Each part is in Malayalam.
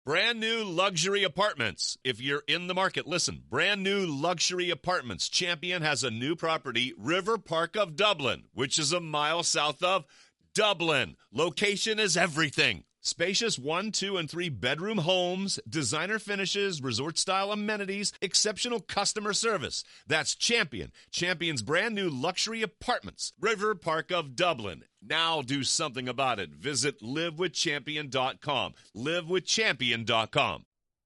Brand new luxury apartments. If you're in the market, listen. Brand new luxury apartments. Champion has a new property, River Park of Dublin, which is a mile south of Dublin. Location is everything. Spacious one, two, and three bedroom homes, designer finishes, resort style amenities, exceptional customer service. That's Champion. Champion's brand new luxury apartments, River Park of Dublin. Now do something about it. Visit livewithchampion.com. Livewithchampion.com.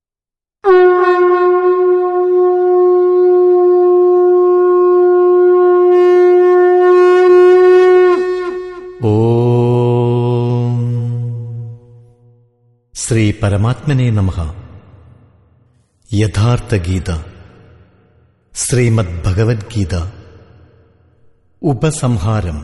ഓം ശ്രീ പരമാത്മനെ നമ യഥാർത്ഥ ഗീത ശ്രീമദ് ഭഗവത്ഗീത ഉപസംഹാരം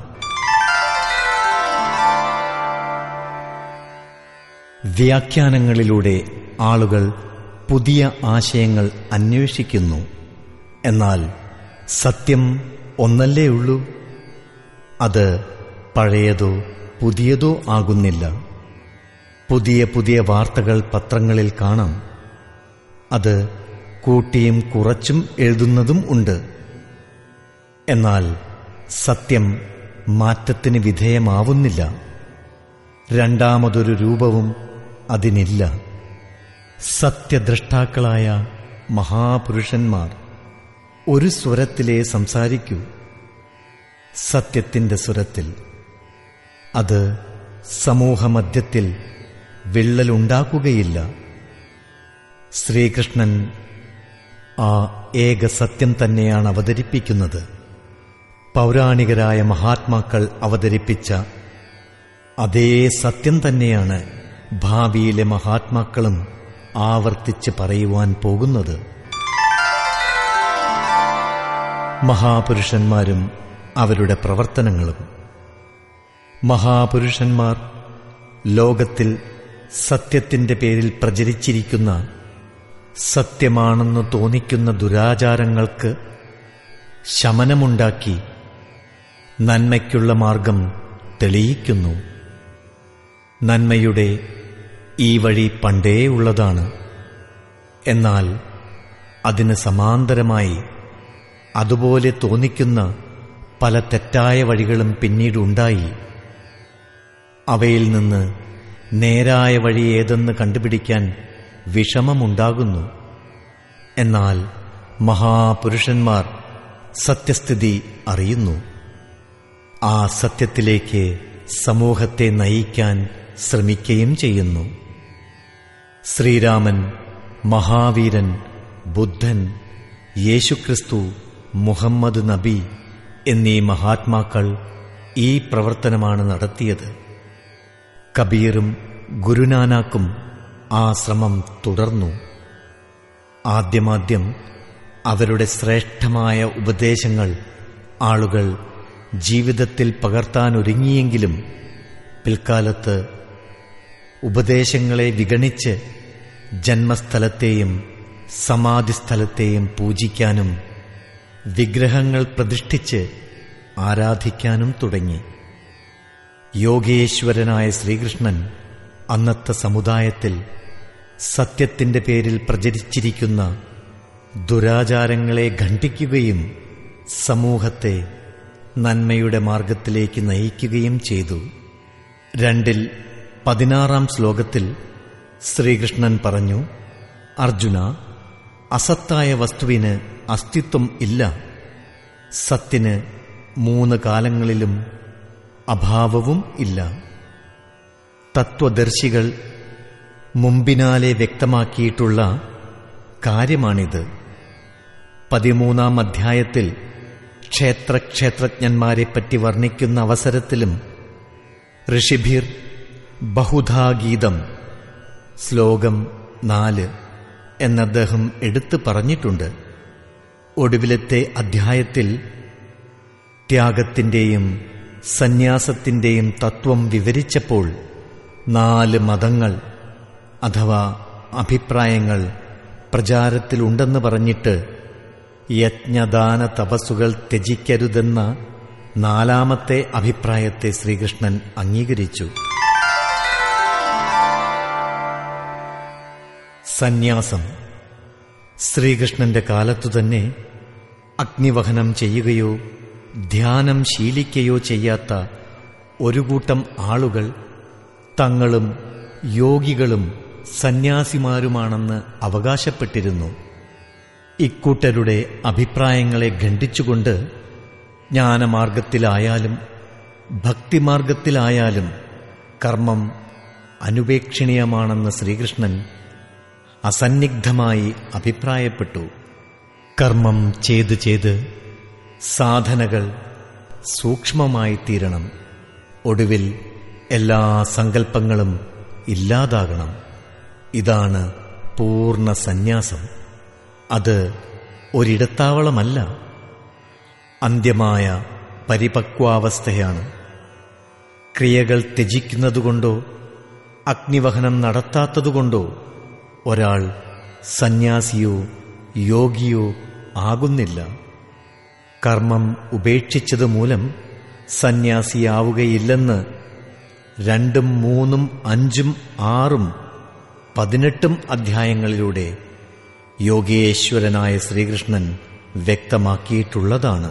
വ്യാഖ്യാനങ്ങളിലൂടെ ആളുകൾ പുതിയ ആശയങ്ങൾ അന്വേഷിക്കുന്നു എന്നാൽ സത്യം ഒന്നല്ലേ ഉള്ളൂ അത് പഴയതോ പുതിയതോ ആകുന്നില്ല പുതിയ പുതിയ വാർത്തകൾ പത്രങ്ങളിൽ കാണാം അത് കൂട്ടിയും കുറച്ചും എഴുതുന്നതും ഉണ്ട് എന്നാൽ സത്യം മാറ്റത്തിന് വിധേയമാവുന്നില്ല രണ്ടാമതൊരു രൂപവും അതിനില്ല സത്യദ്രഷ്ടാക്കളായ മഹാപുരുഷന്മാർ ഒരു സ്വരത്തിലേ സംസാരിക്കൂ സത്യത്തിന്റെ സ്വരത്തിൽ അത് സമൂഹമധ്യത്തിൽ വിള്ളലുണ്ടാക്കുകയില്ല ശ്രീകൃഷ്ണൻ ആ ഏക സത്യം തന്നെയാണ് അവതരിപ്പിക്കുന്നത് പൗരാണികരായ മഹാത്മാക്കൾ അവതരിപ്പിച്ച അതേ സത്യം തന്നെയാണ് ഭാവിയിലെ മഹാത്മാക്കളും ആവർത്തിച്ച് പറയുവാൻ പോകുന്നത് മഹാപുരുഷന്മാരും അവരുടെ പ്രവർത്തനങ്ങളും മഹാപുരുഷന്മാർ ലോകത്തിൽ സത്യത്തിന്റെ പേരിൽ പ്രചരിച്ചിരിക്കുന്ന സത്യമാണെന്ന് തോന്നിക്കുന്ന ദുരാചാരങ്ങൾക്ക് ശമനമുണ്ടാക്കി നന്മയ്ക്കുള്ള മാർഗം തെളിയിക്കുന്നു നന്മയുടെ ഈ വഴി പണ്ടേ ഉള്ളതാണ് എന്നാൽ അതിന് സമാന്തരമായി അതുപോലെ തോന്നിക്കുന്ന പല തെറ്റായ വഴികളും പിന്നീടുണ്ടായി അവയിൽ നിന്ന് നേരായ വഴി ഏതെന്ന് കണ്ടുപിടിക്കാൻ വിഷമമുണ്ടാകുന്നു എന്നാൽ മഹാപുരുഷന്മാർ സത്യസ്ഥിതി അറിയുന്നു ആ സത്യത്തിലേക്ക് സമൂഹത്തെ നയിക്കാൻ ശ്രമിക്കുകയും ചെയ്യുന്നു ശ്രീരാമൻ മഹാവീരൻ ബുദ്ധൻ യേശുക്രിസ്തു മുഹമ്മദ് നബി എന്നീ മഹാത്മാക്കൾ ഈ പ്രവർത്തനമാണ് നടത്തിയത് കബീറും ഗുരുനാനാക്കും ആ ശ്രമം തുടർന്നു ആദ്യമാദ്യം അവരുടെ ശ്രേഷ്ഠമായ ഉപദേശങ്ങൾ ആളുകൾ ജീവിതത്തിൽ പകർത്താനൊരുങ്ങിയെങ്കിലും പിൽക്കാലത്ത് ഉപദേശങ്ങളെ വിഗണിച്ച് ജന്മസ്ഥലത്തെയും സമാധിസ്ഥലത്തെയും പൂജിക്കാനും വിഗ്രഹങ്ങൾ പ്രതിഷ്ഠിച്ച് ആരാധിക്കാനും തുടങ്ങി യോഗേശ്വരനായ ശ്രീകൃഷ്ണൻ അന്നത്തെ സമുദായത്തിൽ സത്യത്തിന്റെ പേരിൽ പ്രചരിച്ചിരിക്കുന്ന ദുരാചാരങ്ങളെ ഖണ്ഡിക്കുകയും സമൂഹത്തെ നന്മയുടെ മാർഗത്തിലേക്ക് നയിക്കുകയും ചെയ്തു രണ്ടിൽ പതിനാറാം ശ്ലോകത്തിൽ ശ്രീകൃഷ്ണൻ പറഞ്ഞു അർജുന അസത്തായ വസ്തുവിന് അസ്തിത്വം ഇല്ല സത്തിന് മൂന്ന് കാലങ്ങളിലും അഭാവവും ഇല്ല തത്വദർശികൾ മുമ്പിനാലെ വ്യക്തമാക്കിയിട്ടുള്ള കാര്യമാണിത് പതിമൂന്നാം അധ്യായത്തിൽ ക്ഷേത്രക്ഷേത്രജ്ഞന്മാരെപ്പറ്റി വർണ്ണിക്കുന്ന അവസരത്തിലും ഋഷിഭിർ ബഹുധാഗീതം ശ്ലോകം നാല് എന്നദ്ദേഹം എടുത്തു പറഞ്ഞിട്ടുണ്ട് ഒടുവിലത്തെ അധ്യായത്തിൽ ത്യാഗത്തിൻ്റെയും സന്യാസത്തിൻ്റെയും തത്വം വിവരിച്ചപ്പോൾ നാല് മതങ്ങൾ അഥവാ അഭിപ്രായങ്ങൾ പ്രചാരത്തിലുണ്ടെന്ന് പറഞ്ഞിട്ട് യജ്ഞദാന തപസ്സുകൾ ത്യജിക്കരുതെന്ന നാലാമത്തെ അഭിപ്രായത്തെ ശ്രീകൃഷ്ണൻ അംഗീകരിച്ചു സന്യാസം ശ്രീകൃഷ്ണന്റെ കാലത്തു തന്നെ അഗ്നിവഹനം ചെയ്യുകയോ ധ്യാനം ശീലിക്കുകയോ ചെയ്യാത്ത ഒരു കൂട്ടം ആളുകൾ തങ്ങളും യോഗികളും സന്യാസിമാരുമാണെന്ന് അവകാശപ്പെട്ടിരുന്നു ഇക്കൂട്ടരുടെ അഭിപ്രായങ്ങളെ ഖണ്ഡിച്ചുകൊണ്ട് ജ്ഞാനമാർഗത്തിലായാലും ഭക്തിമാർഗത്തിലായാലും കർമ്മം അനുപേക്ഷണീയമാണെന്ന് ശ്രീകൃഷ്ണൻ അസന്നിഗ്ധമായി അഭിപ്രായപ്പെട്ടു കർമ്മം ചെയ്ത് ചെയ്ത് സാധനകൾ സൂക്ഷ്മമായി തീരണം ഒടുവിൽ എല്ലാ സങ്കല്പങ്ങളും ഇല്ലാതാകണം ഇതാണ് പൂർണ്ണ സന്യാസം അത് ഒരിടത്താവളമല്ല അന്ത്യമായ പരിപക്വാവസ്ഥയാണ് ക്രിയകൾ ത്യജിക്കുന്നതുകൊണ്ടോ അഗ്നിവഹനം നടത്താത്തതുകൊണ്ടോ ഒരാൾ സന്യാസിയോ യോഗിയോ ആകുന്നില്ല കർമ്മം ഉപേക്ഷിച്ചത് മൂലം സന്യാസിയാവുകയില്ലെന്ന് രണ്ടും മൂന്നും അഞ്ചും ആറും പതിനെട്ടും അധ്യായങ്ങളിലൂടെ യോഗേശ്വരനായ ശ്രീകൃഷ്ണൻ വ്യക്തമാക്കിയിട്ടുള്ളതാണ്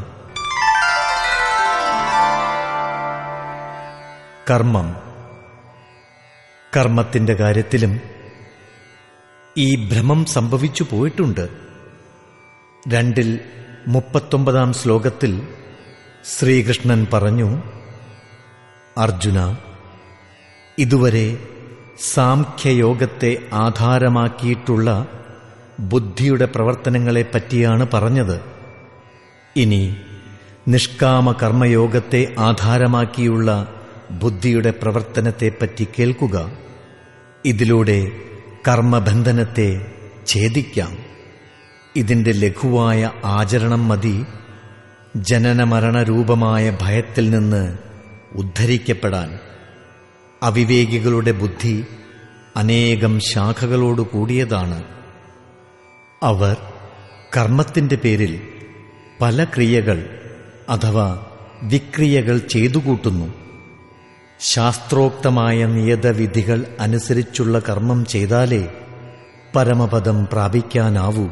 കർമ്മം കർമ്മത്തിന്റെ കാര്യത്തിലും ഈ ഭ്രമം സംഭവിച്ചു പോയിട്ടുണ്ട് രണ്ടിൽ മുപ്പത്തൊമ്പതാം ശ്ലോകത്തിൽ ശ്രീകൃഷ്ണൻ പറഞ്ഞു അർജുന ഇതുവരെ സാംഖ്യയോഗത്തെ ആധാരമാക്കിയിട്ടുള്ള ബുദ്ധിയുടെ പ്രവർത്തനങ്ങളെപ്പറ്റിയാണ് പറഞ്ഞത് ഇനി നിഷ്കാമ കർമ്മയോഗത്തെ ആധാരമാക്കിയുള്ള ബുദ്ധിയുടെ പ്രവർത്തനത്തെപ്പറ്റി കേൾക്കുക ഇതിലൂടെ കർമ്മബന്ധനത്തെ ഛേദിക്കാം ഇതിന്റെ ലഘുവായ ആചരണം മതി ജനനമരണരൂപമായ ഭയത്തിൽ നിന്ന് ഉദ്ധരിക്കപ്പെടാൻ അവിവേകികളുടെ ബുദ്ധി അനേകം ശാഖകളോട് കൂടിയതാണ് അവർ കർമ്മത്തിന്റെ പേരിൽ പല ക്രിയകൾ അഥവാ വിക്രിയകൾ ചെയ്തുകൂട്ടുന്നു ശാസ്ത്രോക്തമായ നിയതവിധികൾ അനുസരിച്ചുള്ള കർമ്മം ചെയ്താലേ പരമപദം പ്രാപിക്കാനാവൂ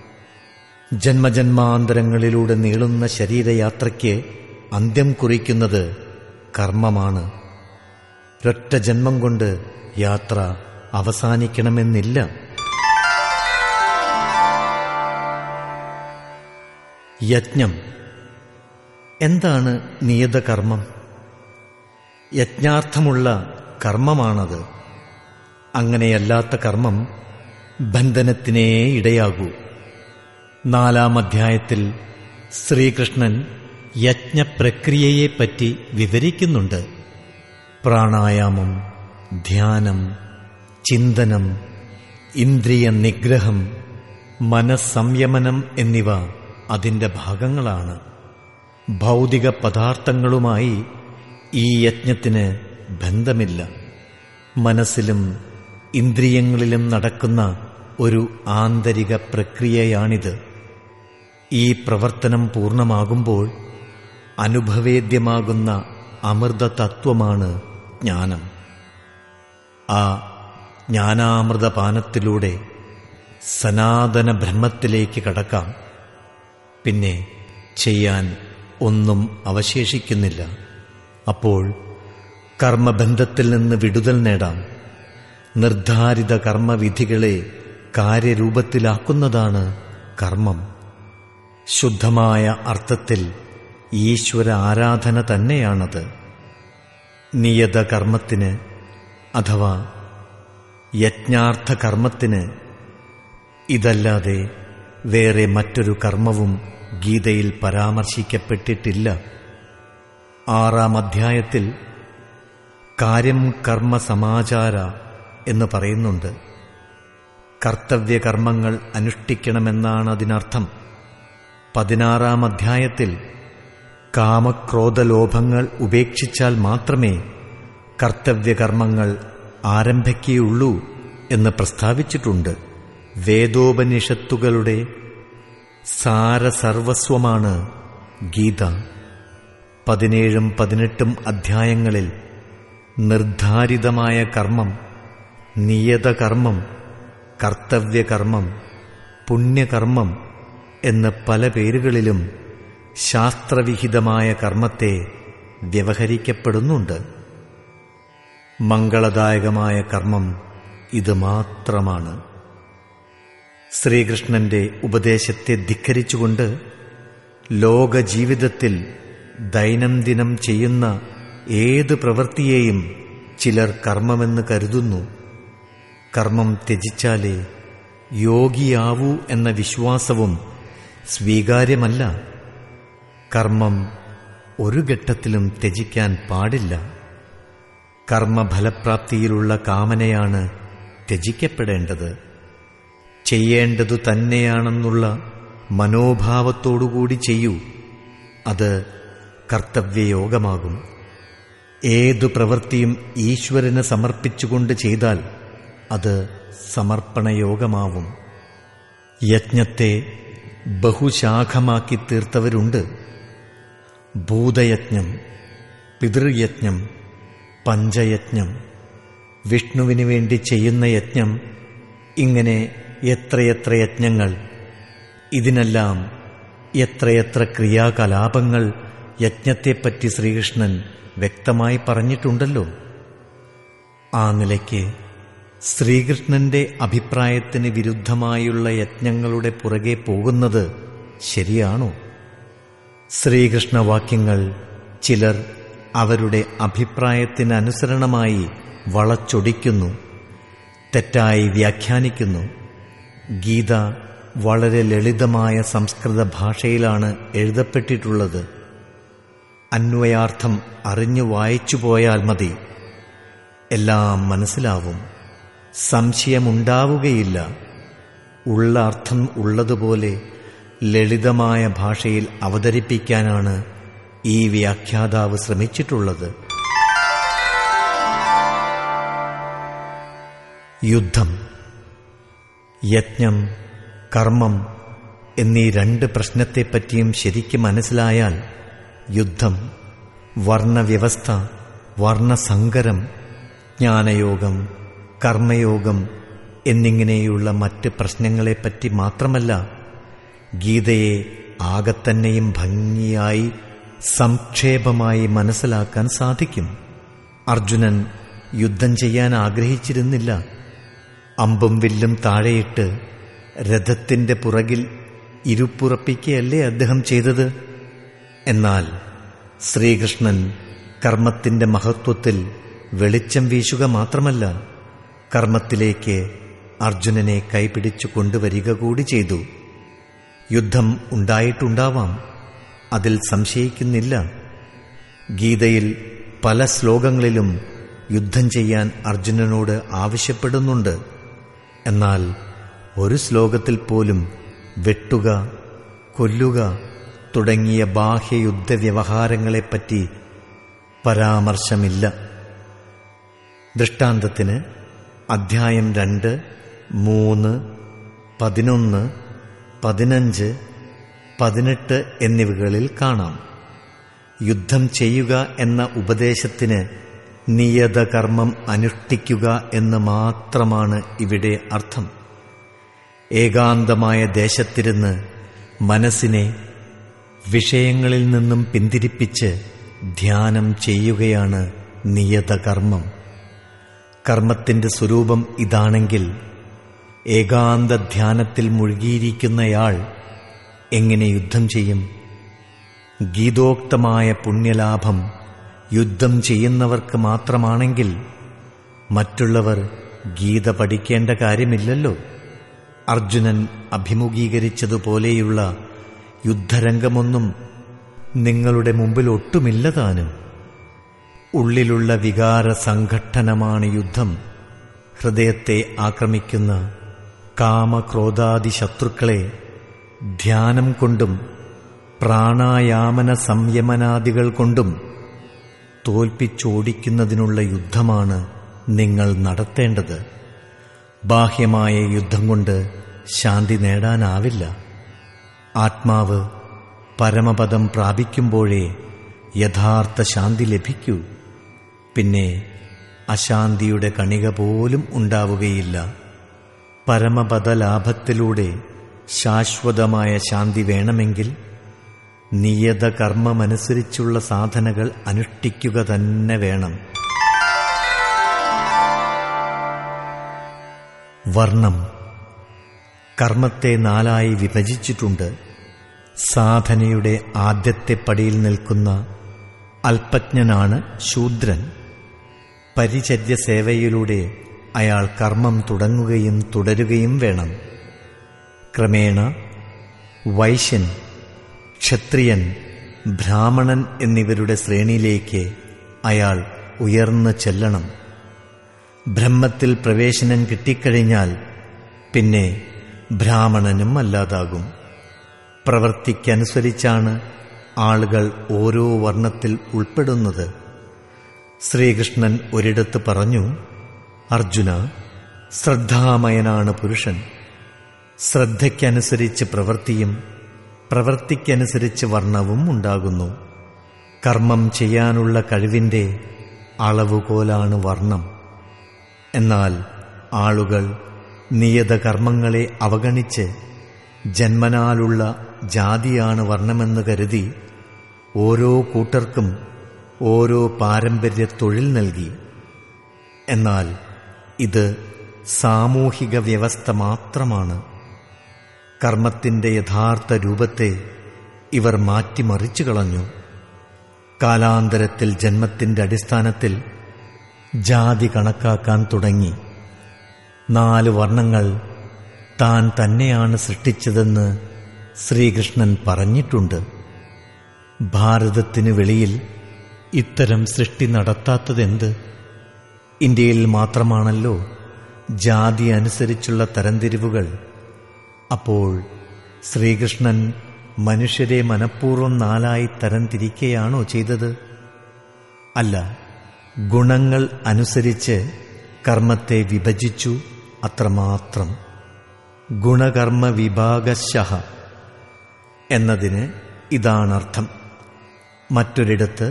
ജന്മജന്മാന്തരങ്ങളിലൂടെ നീളുന്ന ശരീരയാത്രയ്ക്ക് അന്ത്യം കുറിക്കുന്നത് കർമ്മമാണ് ഒരൊറ്റ ജന്മം കൊണ്ട് യാത്ര അവസാനിക്കണമെന്നില്ല യജ്ഞം എന്താണ് നിയതകർമ്മം യജ്ഞാർത്ഥമുള്ള കർമ്മമാണത് അങ്ങനെയല്ലാത്ത കർമ്മം ബന്ധനത്തിനേ ഇടയാകൂ നാലാം അധ്യായത്തിൽ ശ്രീകൃഷ്ണൻ യജ്ഞപ്രക്രിയയെപ്പറ്റി വിവരിക്കുന്നുണ്ട് പ്രാണായാമം ധ്യാനം ചിന്തനം ഇന്ദ്രിയ നിഗ്രഹം മനസ്സംയമനം എന്നിവ അതിന്റെ ഭാഗങ്ങളാണ് ഭൗതിക പദാർത്ഥങ്ങളുമായി ഈ യജ്ഞത്തിന് ബന്ധമില്ല മനസ്സിലും ഇന്ദ്രിയങ്ങളിലും നടക്കുന്ന ഒരു ആന്തരിക പ്രക്രിയയാണിത് ഈ പ്രവർത്തനം പൂർണ്ണമാകുമ്പോൾ അനുഭവേദ്യമാകുന്ന അമൃത തത്വമാണ് ജ്ഞാനം ആ ജ്ഞാനാമൃതപാനത്തിലൂടെ സനാതന ബ്രഹ്മത്തിലേക്ക് കടക്കാം പിന്നെ ചെയ്യാൻ ഒന്നും അവശേഷിക്കുന്നില്ല അപ്പോൾ കർമ്മബന്ധത്തിൽ നിന്ന് വിടുതൽ നേടാം നിർദ്ധാരിത കർമ്മവിധികളെ കാര്യരൂപത്തിലാക്കുന്നതാണ് കർമ്മം ശുദ്ധമായ അർത്ഥത്തിൽ ഈശ്വര ആരാധന തന്നെയാണത് നിയത കർമ്മത്തിന് അഥവാ യജ്ഞാർത്ഥ കർമ്മത്തിന് ഇതല്ലാതെ വേറെ മറ്റൊരു കർമ്മവും ഗീതയിൽ പരാമർശിക്കപ്പെട്ടിട്ടില്ല ആറാം അധ്യായത്തിൽ കാര്യം കർമ്മ സമാചാര എന്ന് പറയുന്നുണ്ട് കർത്തവ്യകർമ്മങ്ങൾ അനുഷ്ഠിക്കണമെന്നാണ് അതിനർത്ഥം പതിനാറാം അധ്യായത്തിൽ കാമക്രോധലോഭങ്ങൾ ഉപേക്ഷിച്ചാൽ മാത്രമേ കർത്തവ്യകർമ്മങ്ങൾ ആരംഭിക്കുകയുള്ളൂ എന്ന് പ്രസ്താവിച്ചിട്ടുണ്ട് വേദോപനിഷത്തുകളുടെ സാരസർവസ്വമാണ് ഗീത പതിനേഴും പതിനെട്ടും അധ്യായങ്ങളിൽ നിർദ്ധാരിതമായ കർമ്മം നിയതകർമ്മം കർത്തവ്യകർമ്മം പുണ്യകർമ്മം എന്ന് പല പേരുകളിലും ശാസ്ത്രവിഹിതമായ കർമ്മത്തെ വ്യവഹരിക്കപ്പെടുന്നുണ്ട് മംഗളദായകമായ കർമ്മം ഇത് മാത്രമാണ് ശ്രീകൃഷ്ണന്റെ ഉപദേശത്തെ ധിക്കരിച്ചുകൊണ്ട് ലോകജീവിതത്തിൽ ദൈനംദിനം ചെയ്യുന്ന ഏത് പ്രവൃത്തിയെയും ചിലർ കർമ്മമെന്ന് കരുതുന്നു കർമ്മം ത്യജിച്ചാലേ യോഗിയാവൂ എന്ന വിശ്വാസവും സ്വീകാര്യമല്ല കർമ്മം ഒരു ഘട്ടത്തിലും ത്യജിക്കാൻ പാടില്ല കർമ്മഫലപ്രാപ്തിയിലുള്ള കാമനയാണ് ത്യജിക്കപ്പെടേണ്ടത് ചെയ്യേണ്ടതു തന്നെയാണെന്നുള്ള മനോഭാവത്തോടുകൂടി ചെയ്യൂ അത് കർത്തവ്യയോഗമാകും ഏതു പ്രവൃത്തിയും ഈശ്വരന് സമർപ്പിച്ചുകൊണ്ട് ചെയ്താൽ അത് സമർപ്പണയോഗമാവും യജ്ഞത്തെ ബഹുശാഖമാക്കി തീർത്തവരുണ്ട് ഭൂതയജ്ഞം പിതൃയജ്ഞം പഞ്ചയജ്ഞം വിഷ്ണുവിന് വേണ്ടി ചെയ്യുന്ന യജ്ഞം ഇങ്ങനെ എത്രയെത്ര യജ്ഞങ്ങൾ ഇതിനെല്ലാം എത്രയെത്ര ക്രിയാകലാപങ്ങൾ യജ്ഞത്തെപ്പറ്റി ശ്രീകൃഷ്ണൻ വ്യക്തമായി പറഞ്ഞിട്ടുണ്ടല്ലോ ആ നിലയ്ക്ക് ശ്രീകൃഷ്ണന്റെ അഭിപ്രായത്തിന് വിരുദ്ധമായുള്ള യജ്ഞങ്ങളുടെ പുറകെ പോകുന്നത് ശരിയാണോ ശ്രീകൃഷ്ണവാക്യങ്ങൾ ചിലർ അവരുടെ അഭിപ്രായത്തിനനുസരണമായി വളച്ചൊടിക്കുന്നു തെറ്റായി വ്യാഖ്യാനിക്കുന്നു ഗീത വളരെ ലളിതമായ സംസ്കൃത ഭാഷയിലാണ് എഴുതപ്പെട്ടിട്ടുള്ളത് അന്വയാർത്ഥം അറിഞ്ഞു വായിച്ചു പോയാൽ മതി എല്ലാം മനസ്സിലാവും സംശയമുണ്ടാവുകയില്ല ഉള്ള അർത്ഥം ഉള്ളതുപോലെ ലളിതമായ ഭാഷയിൽ അവതരിപ്പിക്കാനാണ് ഈ വ്യാഖ്യാതാവ് ശ്രമിച്ചിട്ടുള്ളത് യുദ്ധം യജ്ഞം കർമ്മം എന്നീ രണ്ട് പ്രശ്നത്തെപ്പറ്റിയും ശരിക്കും മനസ്സിലായാൽ യുദ്ധം വർണ്ണവ്യവസ്ഥ വർണ്ണസങ്കരം ജ്ഞാനയോഗം കർമ്മയോഗം എന്നിങ്ങനെയുള്ള മറ്റ് പ്രശ്നങ്ങളെപ്പറ്റി മാത്രമല്ല ഗീതയെ ആകത്തന്നെയും ഭംഗിയായി സംക്ഷേപമായി മനസ്സിലാക്കാൻ സാധിക്കും അർജുനൻ യുദ്ധം ചെയ്യാൻ ആഗ്രഹിച്ചിരുന്നില്ല അമ്പും വില്ലും താഴെയിട്ട് രഥത്തിന്റെ പുറകിൽ ഇരുപ്പുറപ്പിക്കുകയല്ലേ അദ്ദേഹം ചെയ്തത് എന്നാൽ ശ്രീകൃഷ്ണൻ കർമ്മത്തിന്റെ മഹത്വത്തിൽ വെളിച്ചം വീശുക മാത്രമല്ല കർമ്മത്തിലേക്ക് അർജുനനെ കൈപിടിച്ചു കൊണ്ടുവരിക കൂടി ചെയ്തു യുദ്ധം ഉണ്ടായിട്ടുണ്ടാവാം അതിൽ സംശയിക്കുന്നില്ല ഗീതയിൽ പല ശ്ലോകങ്ങളിലും യുദ്ധം ചെയ്യാൻ അർജുനനോട് ആവശ്യപ്പെടുന്നുണ്ട് എന്നാൽ ഒരു ശ്ലോകത്തിൽ പോലും വെട്ടുക കൊല്ലുക തുടങ്ങിയ ബാഹ്യയുദ്ധ വ്യവഹാരങ്ങളെപ്പറ്റി പരാമർശമില്ല ദൃഷ്ടാന്തത്തിന് അധ്യായം രണ്ട് മൂന്ന് പതിനൊന്ന് പതിനഞ്ച് പതിനെട്ട് എന്നിവകളിൽ കാണാം യുദ്ധം ചെയ്യുക എന്ന ഉപദേശത്തിന് നിയതകർമ്മം അനുഷ്ഠിക്കുക എന്ന് മാത്രമാണ് ഇവിടെ അർത്ഥം ഏകാന്തമായ ദേശത്തിരുന്ന് മനസ്സിനെ വിഷയങ്ങളിൽ നിന്നും പിന്തിരിപ്പിച്ച് ധ്യാനം ചെയ്യുകയാണ് നിയതകർമ്മം കർമ്മത്തിന്റെ സ്വരൂപം ഇതാണെങ്കിൽ ഏകാന്ത ധ്യാനത്തിൽ മുഴുകിയിരിക്കുന്നയാൾ എങ്ങനെ യുദ്ധം ചെയ്യും ഗീതോക്തമായ പുണ്യലാഭം യുദ്ധം ചെയ്യുന്നവർക്ക് മാത്രമാണെങ്കിൽ മറ്റുള്ളവർ ഗീത പഠിക്കേണ്ട കാര്യമില്ലല്ലോ അർജുനൻ അഭിമുഖീകരിച്ചതുപോലെയുള്ള യുദ്ധരംഗമൊന്നും നിങ്ങളുടെ മുമ്പിൽ ഒട്ടുമില്ല താനും ഉള്ളിലുള്ള വികാര സംഘട്ടനമാണ് യുദ്ധം ഹൃദയത്തെ ആക്രമിക്കുന്ന കാമക്രോധാദി ശത്രുക്കളെ ധ്യാനം കൊണ്ടും പ്രാണായാമന സംയമനാദികൾ കൊണ്ടും തോൽപ്പിച്ചോടിക്കുന്നതിനുള്ള യുദ്ധമാണ് നിങ്ങൾ നടത്തേണ്ടത് ബാഹ്യമായ യുദ്ധം കൊണ്ട് ശാന്തി നേടാനാവില്ല ആത്മാവ് പരമപദം പ്രാപിക്കുമ്പോഴേ യഥാർത്ഥ ശാന്തി ലഭിക്കൂ പിന്നെ അശാന്തിയുടെ കണിക പോലും ഉണ്ടാവുകയില്ല പരമപദലാഭത്തിലൂടെ ശാശ്വതമായ ശാന്തി വേണമെങ്കിൽ നിയത കർമ്മമനുസരിച്ചുള്ള സാധനകൾ അനുഷ്ഠിക്കുക തന്നെ വേണം വർണ്ണം കർമ്മത്തെ നാലായി വിഭജിച്ചിട്ടുണ്ട് സാധനയുടെ ആദ്യത്തെ പടിയിൽ നിൽക്കുന്ന അല്പജ്ഞനാണ് ശൂദ്രൻ പരിചര്യ സേവയിലൂടെ അയാൾ കർമ്മം തുടങ്ങുകയും തുടരുകയും വേണം ക്രമേണ വൈശ്യൻ ക്ഷത്രിയൻ ബ്രാഹ്മണൻ എന്നിവരുടെ ശ്രേണിയിലേക്ക് അയാൾ ഉയർന്നു ചെല്ലണം ബ്രഹ്മത്തിൽ പ്രവേശനം കിട്ടിക്കഴിഞ്ഞാൽ പിന്നെ ബ്രാഹ്മണനും അല്ലാതാകും പ്രവൃത്തിക്കനുസരിച്ചാണ് ആളുകൾ ഓരോ വർണ്ണത്തിൽ ഉൾപ്പെടുന്നത് ശ്രീകൃഷ്ണൻ ഒരിടത്ത് പറഞ്ഞു അർജുന ശ്രദ്ധാമയനാണ് പുരുഷൻ ശ്രദ്ധയ്ക്കനുസരിച്ച് പ്രവൃത്തിയും പ്രവൃത്തിക്കനുസരിച്ച് വർണ്ണവും ഉണ്ടാകുന്നു കർമ്മം ചെയ്യാനുള്ള കഴിവിൻ്റെ അളവുകോലാണ് വർണ്ണം എന്നാൽ ആളുകൾ നിയത കർമ്മങ്ങളെ അവഗണിച്ച് ജന്മനാലുള്ള ജാതിയാണ് വർണ്ണമെന്ന് കരുതി ഓരോ കൂട്ടർക്കും ഓരോ പാരമ്പര്യ തൊഴിൽ നൽകി എന്നാൽ ഇത് സാമൂഹിക വ്യവസ്ഥ മാത്രമാണ് കർമ്മത്തിന്റെ യഥാർത്ഥ രൂപത്തെ ഇവർ മാറ്റിമറിച്ചു കളഞ്ഞു കാലാന്തരത്തിൽ ജന്മത്തിന്റെ അടിസ്ഥാനത്തിൽ ജാതി കണക്കാക്കാൻ തുടങ്ങി നാല് വർണ്ണങ്ങൾ താൻ തന്നെയാണ് സൃഷ്ടിച്ചതെന്ന് ശ്രീകൃഷ്ണൻ പറഞ്ഞിട്ടുണ്ട് ഭാരതത്തിനു വെളിയിൽ ഇത്തരം സൃഷ്ടി നടത്താത്തതെന്ത് ഇന്ത്യയിൽ മാത്രമാണല്ലോ ജാതി അനുസരിച്ചുള്ള തരംതിരിവുകൾ അപ്പോൾ ശ്രീകൃഷ്ണൻ മനുഷ്യരെ മനഃപൂർവ്വം നാലായി തരംതിരിക്കുകയാണോ ചെയ്തത് അല്ല ഗുണങ്ങൾ അനുസരിച്ച് കർമ്മത്തെ വിഭജിച്ചു അത്രമാത്രം ഗുണകർമ്മ വിഭാഗശഃ എന്നതിന് ഇതാണർത്ഥം മറ്റൊരിടത്ത്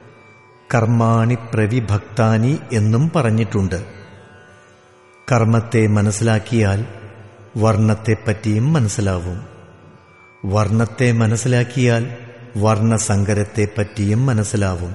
കർമാണി പ്രവിഭക്താനി എന്നും പറഞ്ഞിട്ടുണ്ട് കർമ്മത്തെ മനസ്സിലാക്കിയാൽ വർണ്ണത്തെപ്പറ്റിയും മനസ്സിലാവും വർണ്ണത്തെ മനസ്സിലാക്കിയാൽ വർണ്ണസങ്കരത്തെപ്പറ്റിയും മനസ്സിലാവും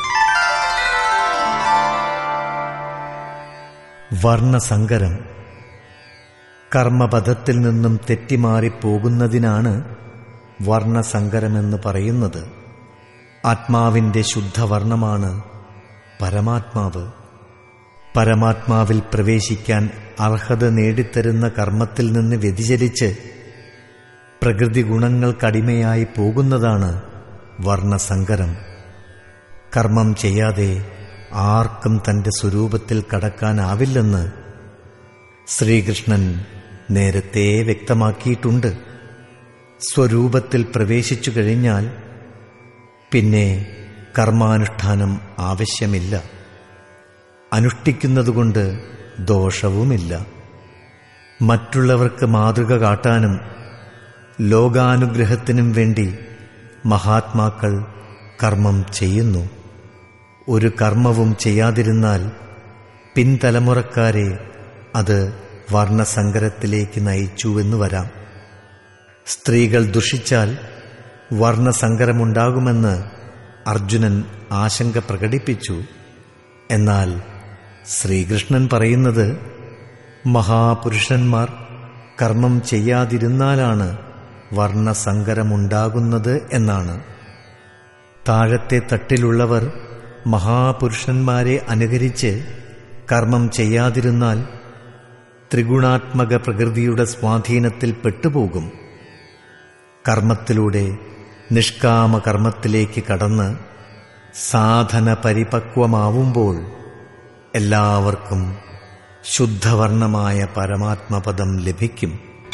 വർണ്ണസങ്കരം കർമ്മപഥത്തിൽ നിന്നും തെറ്റിമാറിപ്പോകുന്നതിനാണ് വർണ്ണസങ്കരമെന്ന് പറയുന്നത് ആത്മാവിന്റെ ശുദ്ധവർണ്ണമാണ് പരമാത്മാവ് പരമാത്മാവിൽ പ്രവേശിക്കാൻ അർഹത നേടിത്തരുന്ന കർമ്മത്തിൽ നിന്ന് വ്യതിചലിച്ച് പ്രകൃതി ഗുണങ്ങൾക്കടിമയായി പോകുന്നതാണ് വർണ്ണസങ്കരം കർമ്മം ചെയ്യാതെ ആർക്കും തന്റെ സ്വരൂപത്തിൽ കടക്കാനാവില്ലെന്ന് ശ്രീകൃഷ്ണൻ നേരത്തെ വ്യക്തമാക്കിയിട്ടുണ്ട് സ്വരൂപത്തിൽ പ്രവേശിച്ചു കഴിഞ്ഞാൽ പിന്നെ കർമാനുഷ്ഠാനം ആവശ്യമില്ല അനുഷ്ഠിക്കുന്നതുകൊണ്ട് ദോഷവുമില്ല മറ്റുള്ളവർക്ക് മാതൃക കാട്ടാനും ലോകാനുഗ്രഹത്തിനും വേണ്ടി മഹാത്മാക്കൾ കർമ്മം ചെയ്യുന്നു ഒരു കർമ്മവും ചെയ്യാതിരുന്നാൽ പിൻതലമുറക്കാരെ അത് വർണ്ണസങ്കരത്തിലേക്ക് നയിച്ചുവെന്ന് വരാം സ്ത്രീകൾ ദുഷിച്ചാൽ വർണ്ണസങ്കരമുണ്ടാകുമെന്ന് അർജുനൻ ആശങ്ക പ്രകടിപ്പിച്ചു എന്നാൽ ശ്രീകൃഷ്ണൻ പറയുന്നത് മഹാപുരുഷന്മാർ കർമ്മം ചെയ്യാതിരുന്നാലാണ് വർണ്ണസങ്കരമുണ്ടാകുന്നത് എന്നാണ് താഴത്തെ തട്ടിലുള്ളവർ മഹാപുരുഷന്മാരെ അനുകരിച്ച് കർമ്മം ചെയ്യാതിരുന്നാൽ ത്രിഗുണാത്മക പ്രകൃതിയുടെ സ്വാധീനത്തിൽ പെട്ടുപോകും കർമ്മത്തിലൂടെ നിഷ്കാമ കർമ്മത്തിലേക്ക് കടന്ന് സാധന പരിപക്വമാവുമ്പോൾ എല്ലാവർക്കും ശുദ്ധവർണമായ പരമാത്മപദം ലഭിക്കും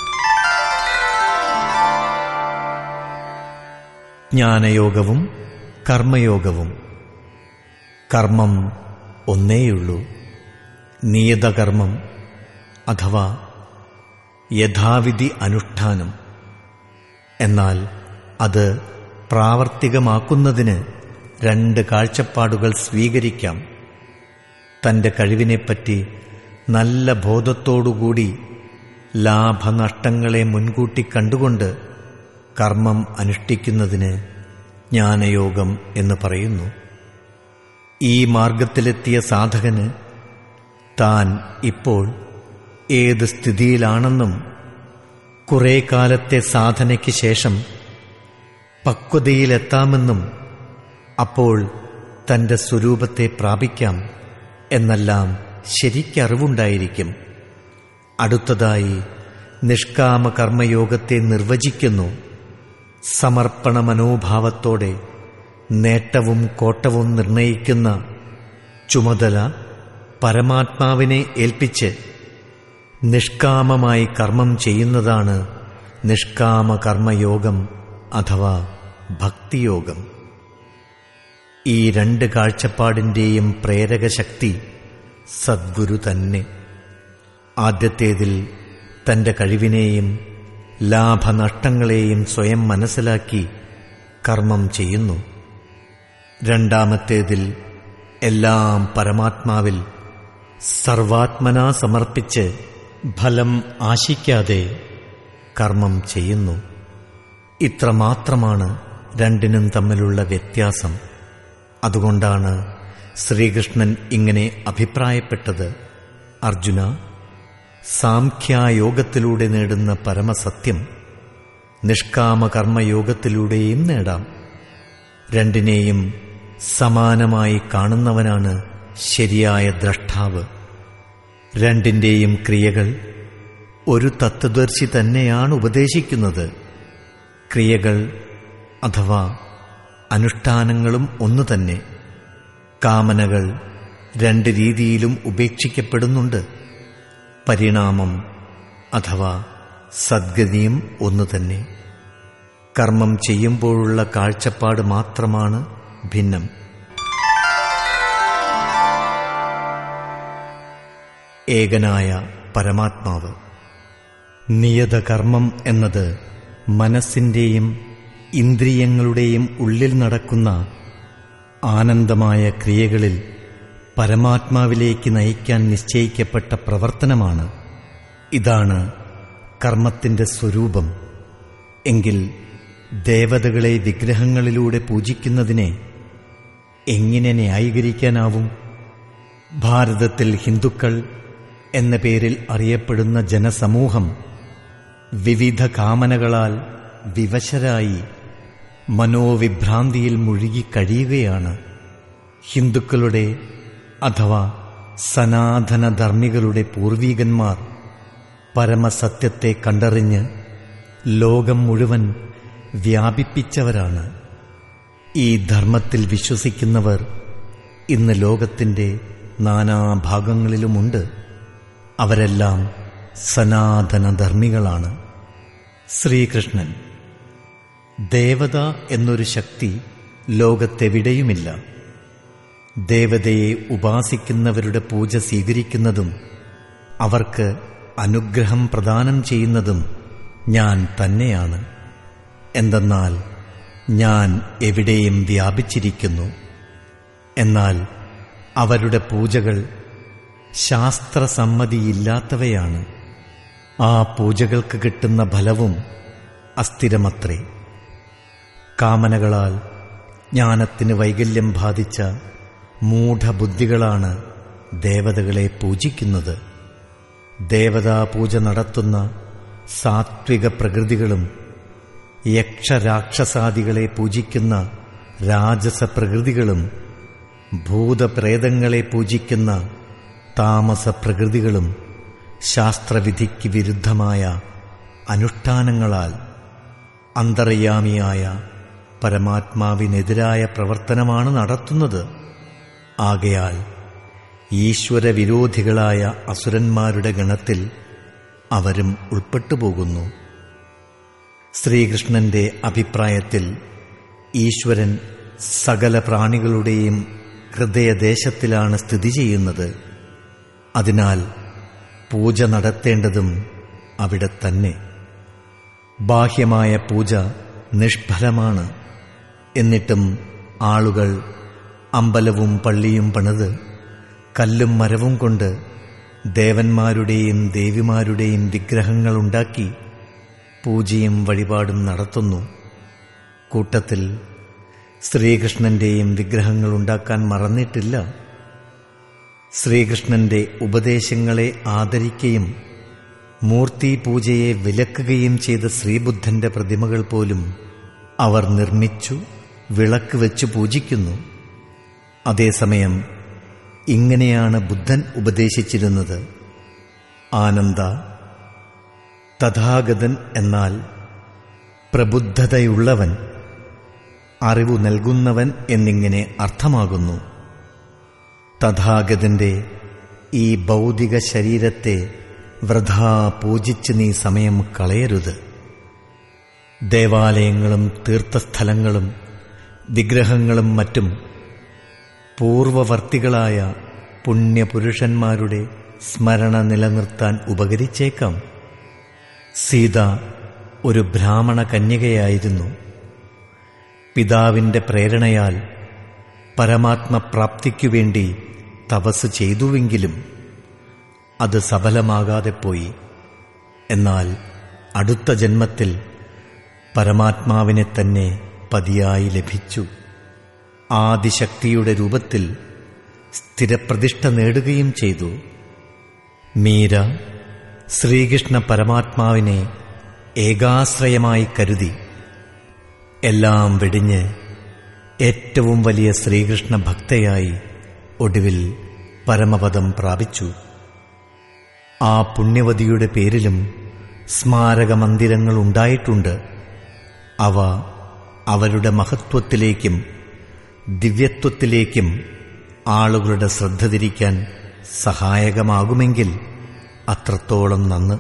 ജ്ഞാനയോഗവും കർമ്മയോഗവും കർമ്മം ഒന്നേയുള്ളൂ നിയതകർമ്മം അഥവാ യഥാവിധി അനുഷ്ഠാനം എന്നാൽ അത് പ്രാവർത്തികമാക്കുന്നതിന് രണ്ട് കാഴ്ചപ്പാടുകൾ സ്വീകരിക്കാം തന്റെ കഴിവിനെപ്പറ്റി നല്ല ബോധത്തോടുകൂടി ലാഭനഷ്ടങ്ങളെ മുൻകൂട്ടി കണ്ടുകൊണ്ട് കർമ്മം അനുഷ്ഠിക്കുന്നതിന് ജ്ഞാനയോഗം എന്ന് പറയുന്നു ഈ മാർഗത്തിലെത്തിയ സാധകന് താൻ ഇപ്പോൾ ഏത് സ്ഥിതിയിലാണെന്നും കുറെ കാലത്തെ സാധനയ്ക്ക് ശേഷം പക്വതയിലെത്താമെന്നും അപ്പോൾ തന്റെ സ്വരൂപത്തെ പ്രാപിക്കാം എന്നെല്ലാം ശരിക്കറിവുണ്ടായിരിക്കും അടുത്തതായി നിഷ്കാമ കർമ്മയോഗത്തെ നിർവചിക്കുന്നു സമർപ്പണ മനോഭാവത്തോടെ നേട്ടവും കോട്ടവും നിർണയിക്കുന്ന ചുമതല പരമാത്മാവിനെ ഏൽപ്പിച്ച് നിഷ്കാമമായി കർമ്മം ചെയ്യുന്നതാണ് നിഷ്കാമ കർമ്മയോഗം അഥവാ ഭക്തിയോഗം ഈ രണ്ട് കാഴ്ചപ്പാടിൻ്റെയും പ്രേരകശക്തി സദ്ഗുരു തന്നെ ആദ്യത്തേതിൽ തന്റെ കഴിവിനെയും ലാഭനഷ്ടങ്ങളെയും സ്വയം മനസ്സിലാക്കി കർമ്മം ചെയ്യുന്നു രണ്ടാമത്തേതിൽ എല്ലാം പരമാത്മാവിൽ സർവാത്മനാ സമർപ്പിച്ച് ഫലം ആശിക്കാതെ കർമ്മം ചെയ്യുന്നു ഇത്രമാത്രമാണ് രണ്ടിനും തമ്മിലുള്ള വ്യത്യാസം അതുകൊണ്ടാണ് ശ്രീകൃഷ്ണൻ ഇങ്ങനെ അഭിപ്രായപ്പെട്ടത് അർജുന സാംഖ്യായോഗത്തിലൂടെ നേടുന്ന പരമസത്യം നിഷ്കാമ കർമ്മയോഗത്തിലൂടെയും നേടാം രണ്ടിനെയും സമാനമായി കാണുന്നവനാണ് ശരിയായ ദ്രഷ്ടാവ് രണ്ടിന്റെയും ക്രിയകൾ ഒരു തത്വദർശി തന്നെയാണ് ഉപദേശിക്കുന്നത് ക്രിയകൾ അഥവാ അനുഷ്ഠാനങ്ങളും ഒന്നു തന്നെ കാമനകൾ രണ്ട് രീതിയിലും ഉപേക്ഷിക്കപ്പെടുന്നുണ്ട് പരിണാമം അഥവാ സദ്ഗതിയും ഒന്നു തന്നെ കർമ്മം ചെയ്യുമ്പോഴുള്ള കാഴ്ചപ്പാട് മാത്രമാണ് ഭിന്നം ഏകനായ പരമാത്മാവ് നിയത കർമ്മം എന്നത് മനസ്സിന്റെയും ഇന്ദ്രിയങ്ങളുടെയും ഉള്ളിൽ നടക്കുന്ന ആനന്ദമായ ക്രിയകളിൽ പരമാത്മാവിലേക്ക് നയിക്കാൻ നിശ്ചയിക്കപ്പെട്ട പ്രവർത്തനമാണ് ഇതാണ് കർമ്മത്തിന്റെ സ്വരൂപം എങ്കിൽ ദേവതകളെ വിഗ്രഹങ്ങളിലൂടെ പൂജിക്കുന്നതിനെ എങ്ങനെ ന്യായീകരിക്കാനാവും ഭാരതത്തിൽ ഹിന്ദുക്കൾ എന്ന പേരിൽ അറിയപ്പെടുന്ന ജനസമൂഹം വിവിധ കാമനകളാൽ വിവശരായി മനോവിഭ്രാന്തിയിൽ മുഴുകി കഴിയുകയാണ് ഹിന്ദുക്കളുടെ അഥവാ സനാതനധർമ്മികളുടെ പൂർവീകന്മാർ പരമസത്യത്തെ കണ്ടറിഞ്ഞ് ലോകം മുഴുവൻ വ്യാപിപ്പിച്ചവരാണ് ഈ ധർമ്മത്തിൽ വിശ്വസിക്കുന്നവർ ഇന്ന് ലോകത്തിന്റെ നാനാഭാഗങ്ങളിലുമുണ്ട് അവരെല്ലാം സനാതനധർമ്മികളാണ് ശ്രീകൃഷ്ണൻ ദേവത എന്നൊരു ശക്തി ലോകത്തെവിടെയുമില്ല ദേവതയെ ഉപാസിക്കുന്നവരുടെ പൂജ സ്വീകരിക്കുന്നതും അവർക്ക് അനുഗ്രഹം പ്രദാനം ചെയ്യുന്നതും ഞാൻ തന്നെയാണ് എന്തെന്നാൽ ഞാൻ എവിടെയും വ്യാപിച്ചിരിക്കുന്നു എന്നാൽ അവരുടെ പൂജകൾ ശാസ്ത്രസമ്മതിയില്ലാത്തവയാണ് ആ പൂജകൾക്ക് കിട്ടുന്ന ഫലവും അസ്ഥിരമത്രേ കാമനകളാൽ ജ്ഞാനത്തിന് വൈകല്യം ബാധിച്ച മൂഢബുദ്ധികളാണ് ദേവതകളെ പൂജിക്കുന്നത് ദേവതാ പൂജ നടത്തുന്ന സാത്വിക പ്രകൃതികളും യക്ഷരാക്ഷസാദികളെ പൂജിക്കുന്ന രാജസ പ്രകൃതികളും ഭൂതപ്രേതങ്ങളെ പൂജിക്കുന്ന താമസ പ്രകൃതികളും ശാസ്ത്രവിധിക്ക് വിരുദ്ധമായ അനുഷ്ഠാനങ്ങളാൽ അന്തർയാമിയായ പരമാത്മാവിനെതിരായ പ്രവർത്തനമാണ് നടത്തുന്നത് ആകയാൽ ഈശ്വരവിരോധികളായ അസുരന്മാരുടെ ഗണത്തിൽ അവരും ഉൾപ്പെട്ടുപോകുന്നു ശ്രീകൃഷ്ണന്റെ അഭിപ്രായത്തിൽ ഈശ്വരൻ സകല പ്രാണികളുടെയും ഹൃദയദേശത്തിലാണ് സ്ഥിതി ചെയ്യുന്നത് അതിനാൽ പൂജ നടത്തേണ്ടതും അവിടെ തന്നെ ബാഹ്യമായ പൂജ നിഷ്ഫലമാണ് എന്നിട്ടും ആളുകൾ അമ്പലവും പള്ളിയും പണിത് കല്ലും മരവും കൊണ്ട് ദേവന്മാരുടെയും ദേവിമാരുടെയും വിഗ്രഹങ്ങളുണ്ടാക്കി പൂജയും വഴിപാടും നടത്തുന്നു കൂട്ടത്തിൽ ശ്രീകൃഷ്ണന്റെയും വിഗ്രഹങ്ങൾ ഉണ്ടാക്കാൻ മറന്നിട്ടില്ല ശ്രീകൃഷ്ണന്റെ ഉപദേശങ്ങളെ ആദരിക്കുകയും മൂർത്തി പൂജയെ വിലക്കുകയും ചെയ്ത ശ്രീബുദ്ധന്റെ പ്രതിമകൾ പോലും അവർ നിർമ്മിച്ചു വിളക്ക് വെച്ച് പൂജിക്കുന്നു അതേസമയം ഇങ്ങനെയാണ് ബുദ്ധൻ ഉപദേശിച്ചിരുന്നത് ആനന്ദ തഥാഗതൻ എന്നാൽ പ്രബുദ്ധതയുള്ളവൻ അറിവു നൽകുന്നവൻ എന്നിങ്ങനെ അർത്ഥമാകുന്നു തഥാഗതന്റെ ഈ ഭൗതിക ശരീരത്തെ വൃഥാ പൂജിച്ച് നീ സമയം കളയരുത് ദേവാലയങ്ങളും തീർത്ഥസ്ഥലങ്ങളും വിഗ്രഹങ്ങളും മറ്റും പൂർവവർത്തികളായ പുണ്യപുരുഷന്മാരുടെ സ്മരണ നിലനിർത്താൻ ഉപകരിച്ചേക്കാം സീത ഒരു ബ്രാഹ്മണ കന്യകയായിരുന്നു പിതാവിന്റെ പ്രേരണയാൽ പരമാത്മപ്രാപ്തിക്കു വേണ്ടി തപസ് ചെയ്തുവെങ്കിലും അത് സഫലമാകാതെ പോയി എന്നാൽ അടുത്ത ജന്മത്തിൽ പരമാത്മാവിനെ തന്നെ പതിയായി ലഭിച്ചു ആദിശക്തിയുടെ രൂപത്തിൽ സ്ഥിരപ്രതിഷ്ഠ നേടുകയും ചെയ്തു മീര ശ്രീകൃഷ്ണ പരമാത്മാവിനെ ഏകാശ്രയമായി കരുതി എല്ലാം വെടിഞ്ഞ് ഏറ്റവും വലിയ ശ്രീകൃഷ്ണ ഭക്തയായി ഒടുവിൽ പരമപദം പ്രാപിച്ചു ആ പുണ്യവതിയുടെ പേരിലും സ്മാരക മന്ദിരങ്ങൾ ഉണ്ടായിട്ടുണ്ട് അവ അവരുടെ മഹത്വത്തിലേക്കും ദിവ്യത്വത്തിലേക്കും ആളുകളുടെ ശ്രദ്ധ തിരിക്കാൻ സഹായകമാകുമെങ്കിൽ അത്രത്തോളം നന്ന്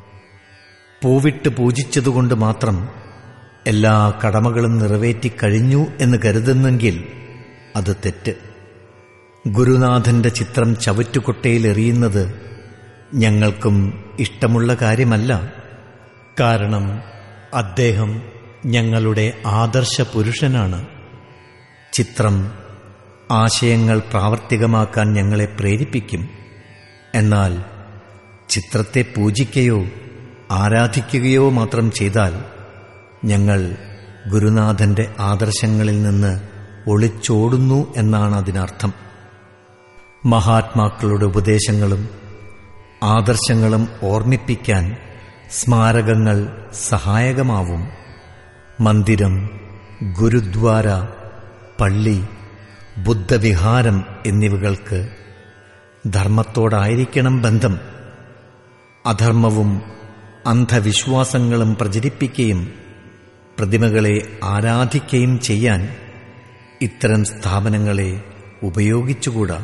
പൂവിട്ട് പൂജിച്ചതുകൊണ്ട് മാത്രം എല്ലാ കടമകളും നിറവേറ്റിക്കഴിഞ്ഞു എന്ന് കരുതുന്നെങ്കിൽ അത് തെറ്റ് ഗുരുനാഥന്റെ ചിത്രം ചവറ്റുകൊട്ടയിൽ എറിയുന്നത് ഞങ്ങൾക്കും ഇഷ്ടമുള്ള കാര്യമല്ല കാരണം അദ്ദേഹം ഞങ്ങളുടെ ആദർശ പുരുഷനാണ് ചിത്രം ആശയങ്ങൾ പ്രാവർത്തികമാക്കാൻ ഞങ്ങളെ പ്രേരിപ്പിക്കും എന്നാൽ ചിത്രത്തെ പൂജിക്കുകയോ ആരാധിക്കുകയോ മാത്രം ചെയ്താൽ ഞങ്ങൾ ഗുരുനാഥന്റെ ആദർശങ്ങളിൽ നിന്ന് ഒളിച്ചോടുന്നു എന്നാണ് അതിനർത്ഥം മഹാത്മാക്കളുടെ ഉപദേശങ്ങളും ആദർശങ്ങളും ഓർമ്മിപ്പിക്കാൻ സ്മാരകങ്ങൾ സഹായകമാവും മന്ദിരം ഗുരുദ്വാര പള്ളി ബുദ്ധവിഹാരം എന്നിവകൾക്ക് ധർമ്മത്തോടായിരിക്കണം ബന്ധം അധർമ്മവും അന്ധവിശ്വാസങ്ങളും പ്രചരിപ്പിക്കുകയും പ്രതിമകളെ ആരാധിക്കുകയും ചെയ്യാൻ ഇത്തരം സ്ഥാപനങ്ങളെ ഉപയോഗിച്ചുകൂടാ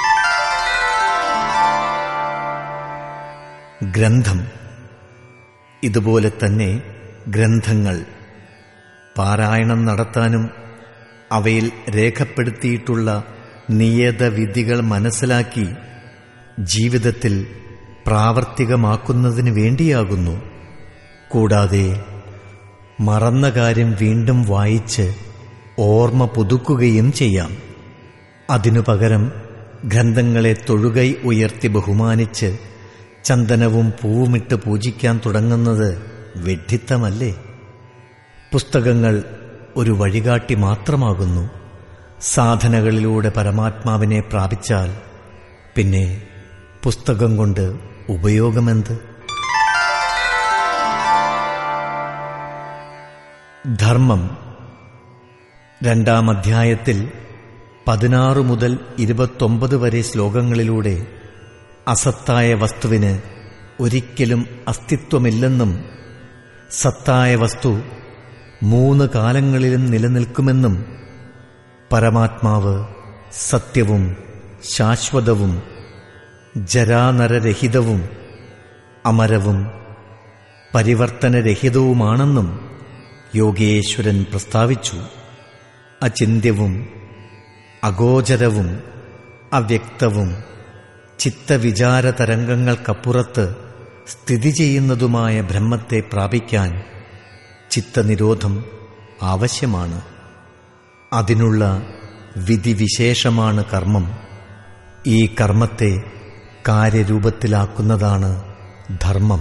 ഗ്രന്ഥം ഇതുപോലെ തന്നെ ഗ്രന്ഥങ്ങൾ പാരായണം നടത്താനും അവയിൽ രേഖപ്പെടുത്തിയിട്ടുള്ള നിയതവിധികൾ മനസ്സിലാക്കി ജീവിതത്തിൽ പ്രാവർത്തികമാക്കുന്നതിന് വേണ്ടിയാകുന്നു കൂടാതെ മറന്ന കാര്യം വീണ്ടും വായിച്ച് ഓർമ്മ പുതുക്കുകയും ചെയ്യാം അതിനു പകരം ഗ്രന്ഥങ്ങളെ തൊഴുകൈ ഉയർത്തി ബഹുമാനിച്ച് ചന്ദനവും പൂവുമിട്ട് പൂജിക്കാൻ തുടങ്ങുന്നത് വെഡ്ഢിത്തമല്ലേ പുസ്തകങ്ങൾ ഒരു വഴികാട്ടി മാത്രമാകുന്നു സാധനകളിലൂടെ പരമാത്മാവിനെ പ്രാപിച്ചാൽ പിന്നെ പുസ്തകം കൊണ്ട് ഉപയോഗമെന്ത് ധർമ്മം രണ്ടാം അധ്യായത്തിൽ പതിനാറ് മുതൽ ഇരുപത്തൊമ്പത് വരെ ശ്ലോകങ്ങളിലൂടെ അസത്തായ വസ്തുവിന് ഒരിക്കലും അസ്തിത്വമില്ലെന്നും സത്തായ വസ്തു മൂന്ന് കാലങ്ങളിലും നിലനിൽക്കുമെന്നും പരമാത്മാവ് സത്യവും ശാശ്വതവും ജരാനരരഹിതവും അമരവും പരിവർത്തനരഹിതവുമാണെന്നും യോഗേശ്വരൻ പ്രസ്താവിച്ചു അചിന്യവും അഗോചരവും അവ്യക്തവും ചിത്തവിചാര തരംഗങ്ങൾക്കപ്പുറത്ത് സ്ഥിതി ചെയ്യുന്നതുമായ ബ്രഹ്മത്തെ പ്രാപിക്കാൻ ചിത്തനിരോധം ആവശ്യമാണ് അതിനുള്ള വിധിവിശേഷമാണ് കർമ്മം ഈ കർമ്മത്തെ കാര്യരൂപത്തിലാക്കുന്നതാണ് ധർമ്മം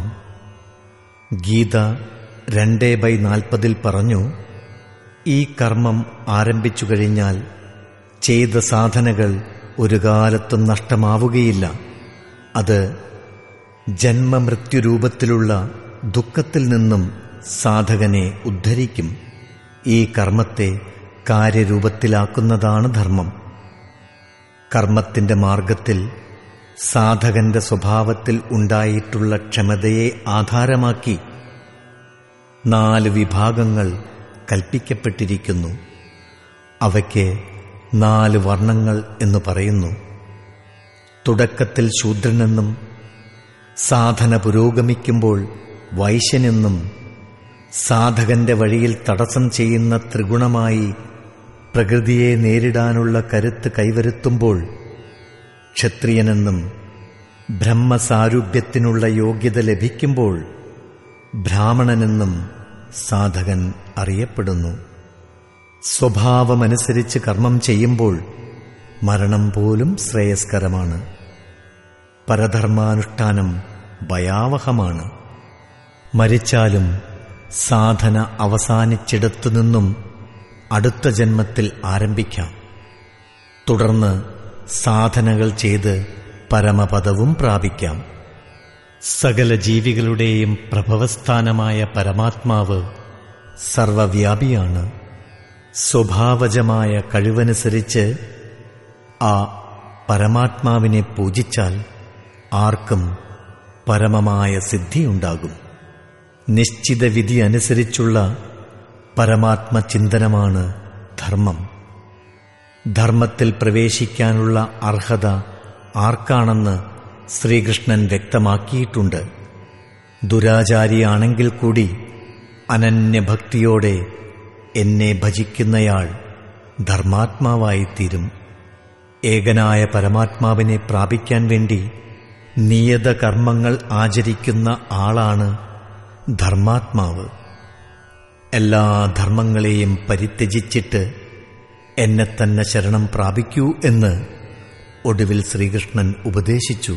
ഗീത രണ്ട് ബൈ നാൽപ്പതിൽ പറഞ്ഞു ഈ കർമ്മം ആരംഭിച്ചു കഴിഞ്ഞാൽ ചെയ്ത സാധനകൾ ഒരു കാലത്തും നഷ്ടമാവുകയില്ല അത് ജന്മമൃത്യുരൂപത്തിലുള്ള ദുഃഖത്തിൽ നിന്നും സാധകനെ ഉദ്ധരിക്കും ഈ കർമ്മത്തെ കാര്യരൂപത്തിലാക്കുന്നതാണ് ധർമ്മം കർമ്മത്തിന്റെ മാർഗത്തിൽ സാധകന്റെ സ്വഭാവത്തിൽ ഉണ്ടായിട്ടുള്ള ക്ഷമതയെ ആധാരമാക്കി നാല് വിഭാഗങ്ങൾ കൽപ്പിക്കപ്പെട്ടിരിക്കുന്നു അവയ്ക്ക് നാല് വർണ്ണങ്ങൾ എന്ന് പറയുന്നു തുടക്കത്തിൽ ശൂദ്രനെന്നും സാധന പുരോഗമിക്കുമ്പോൾ വൈശ്യനെന്നും സാധകന്റെ വഴിയിൽ തടസ്സം ചെയ്യുന്ന ത്രിഗുണമായി പ്രകൃതിയെ നേരിടാനുള്ള കരുത്ത് കൈവരുത്തുമ്പോൾ ക്ഷത്രിയനെന്നും ബ്രഹ്മസാരൂപ്യത്തിനുള്ള യോഗ്യത ലഭിക്കുമ്പോൾ ബ്രാഹ്മണനെന്നും സാധകൻ അറിയപ്പെടുന്നു സ്വഭാവമനുസരിച്ച് കർമ്മം ചെയ്യുമ്പോൾ മരണം പോലും ശ്രേയസ്കരമാണ് പരധർമാനുഷ്ഠാനം ഭയാവഹമാണ് മരിച്ചാലും സാധന അവസാനിച്ചിടത്തു നിന്നും അടുത്ത ജന്മത്തിൽ ആരംഭിക്കാം തുടർന്ന് സാധനകൾ ചെയ്ത് പരമപദവും പ്രാപിക്കാം സകല ജീവികളുടെയും പ്രഭവസ്ഥാനമായ പരമാത്മാവ് സർവവ്യാപിയാണ് സ്വഭാവജമായ കഴിവനുസരിച്ച് ആ പരമാത്മാവിനെ പൂജിച്ചാൽ ആർക്കും പരമമായ സിദ്ധിയുണ്ടാകും നിശ്ചിത വിധി അനുസരിച്ചുള്ള പരമാത്മചിന്തനമാണ് ധർമ്മം ധർമ്മത്തിൽ പ്രവേശിക്കാനുള്ള അർഹത ആർക്കാണെന്ന് ശ്രീകൃഷ്ണൻ വ്യക്തമാക്കിയിട്ടുണ്ട് ദുരാചാരിയാണെങ്കിൽ കൂടി അനന്യഭക്തിയോടെ എന്നെ ഭജിക്കുന്നയാൾ ധർമാത്മാവായിത്തീരും ഏകനായ പരമാത്മാവിനെ പ്രാപിക്കാൻ വേണ്ടി നിയത കർമ്മങ്ങൾ ആചരിക്കുന്ന ആളാണ് ധർമാത്മാവ് എല്ലാ ധർമ്മങ്ങളെയും പരിത്യജിച്ചിട്ട് എന്നെ തന്നെ ശരണം പ്രാപിക്കൂ എന്ന് ഒടുവിൽ ശ്രീകൃഷ്ണൻ ഉപദേശിച്ചു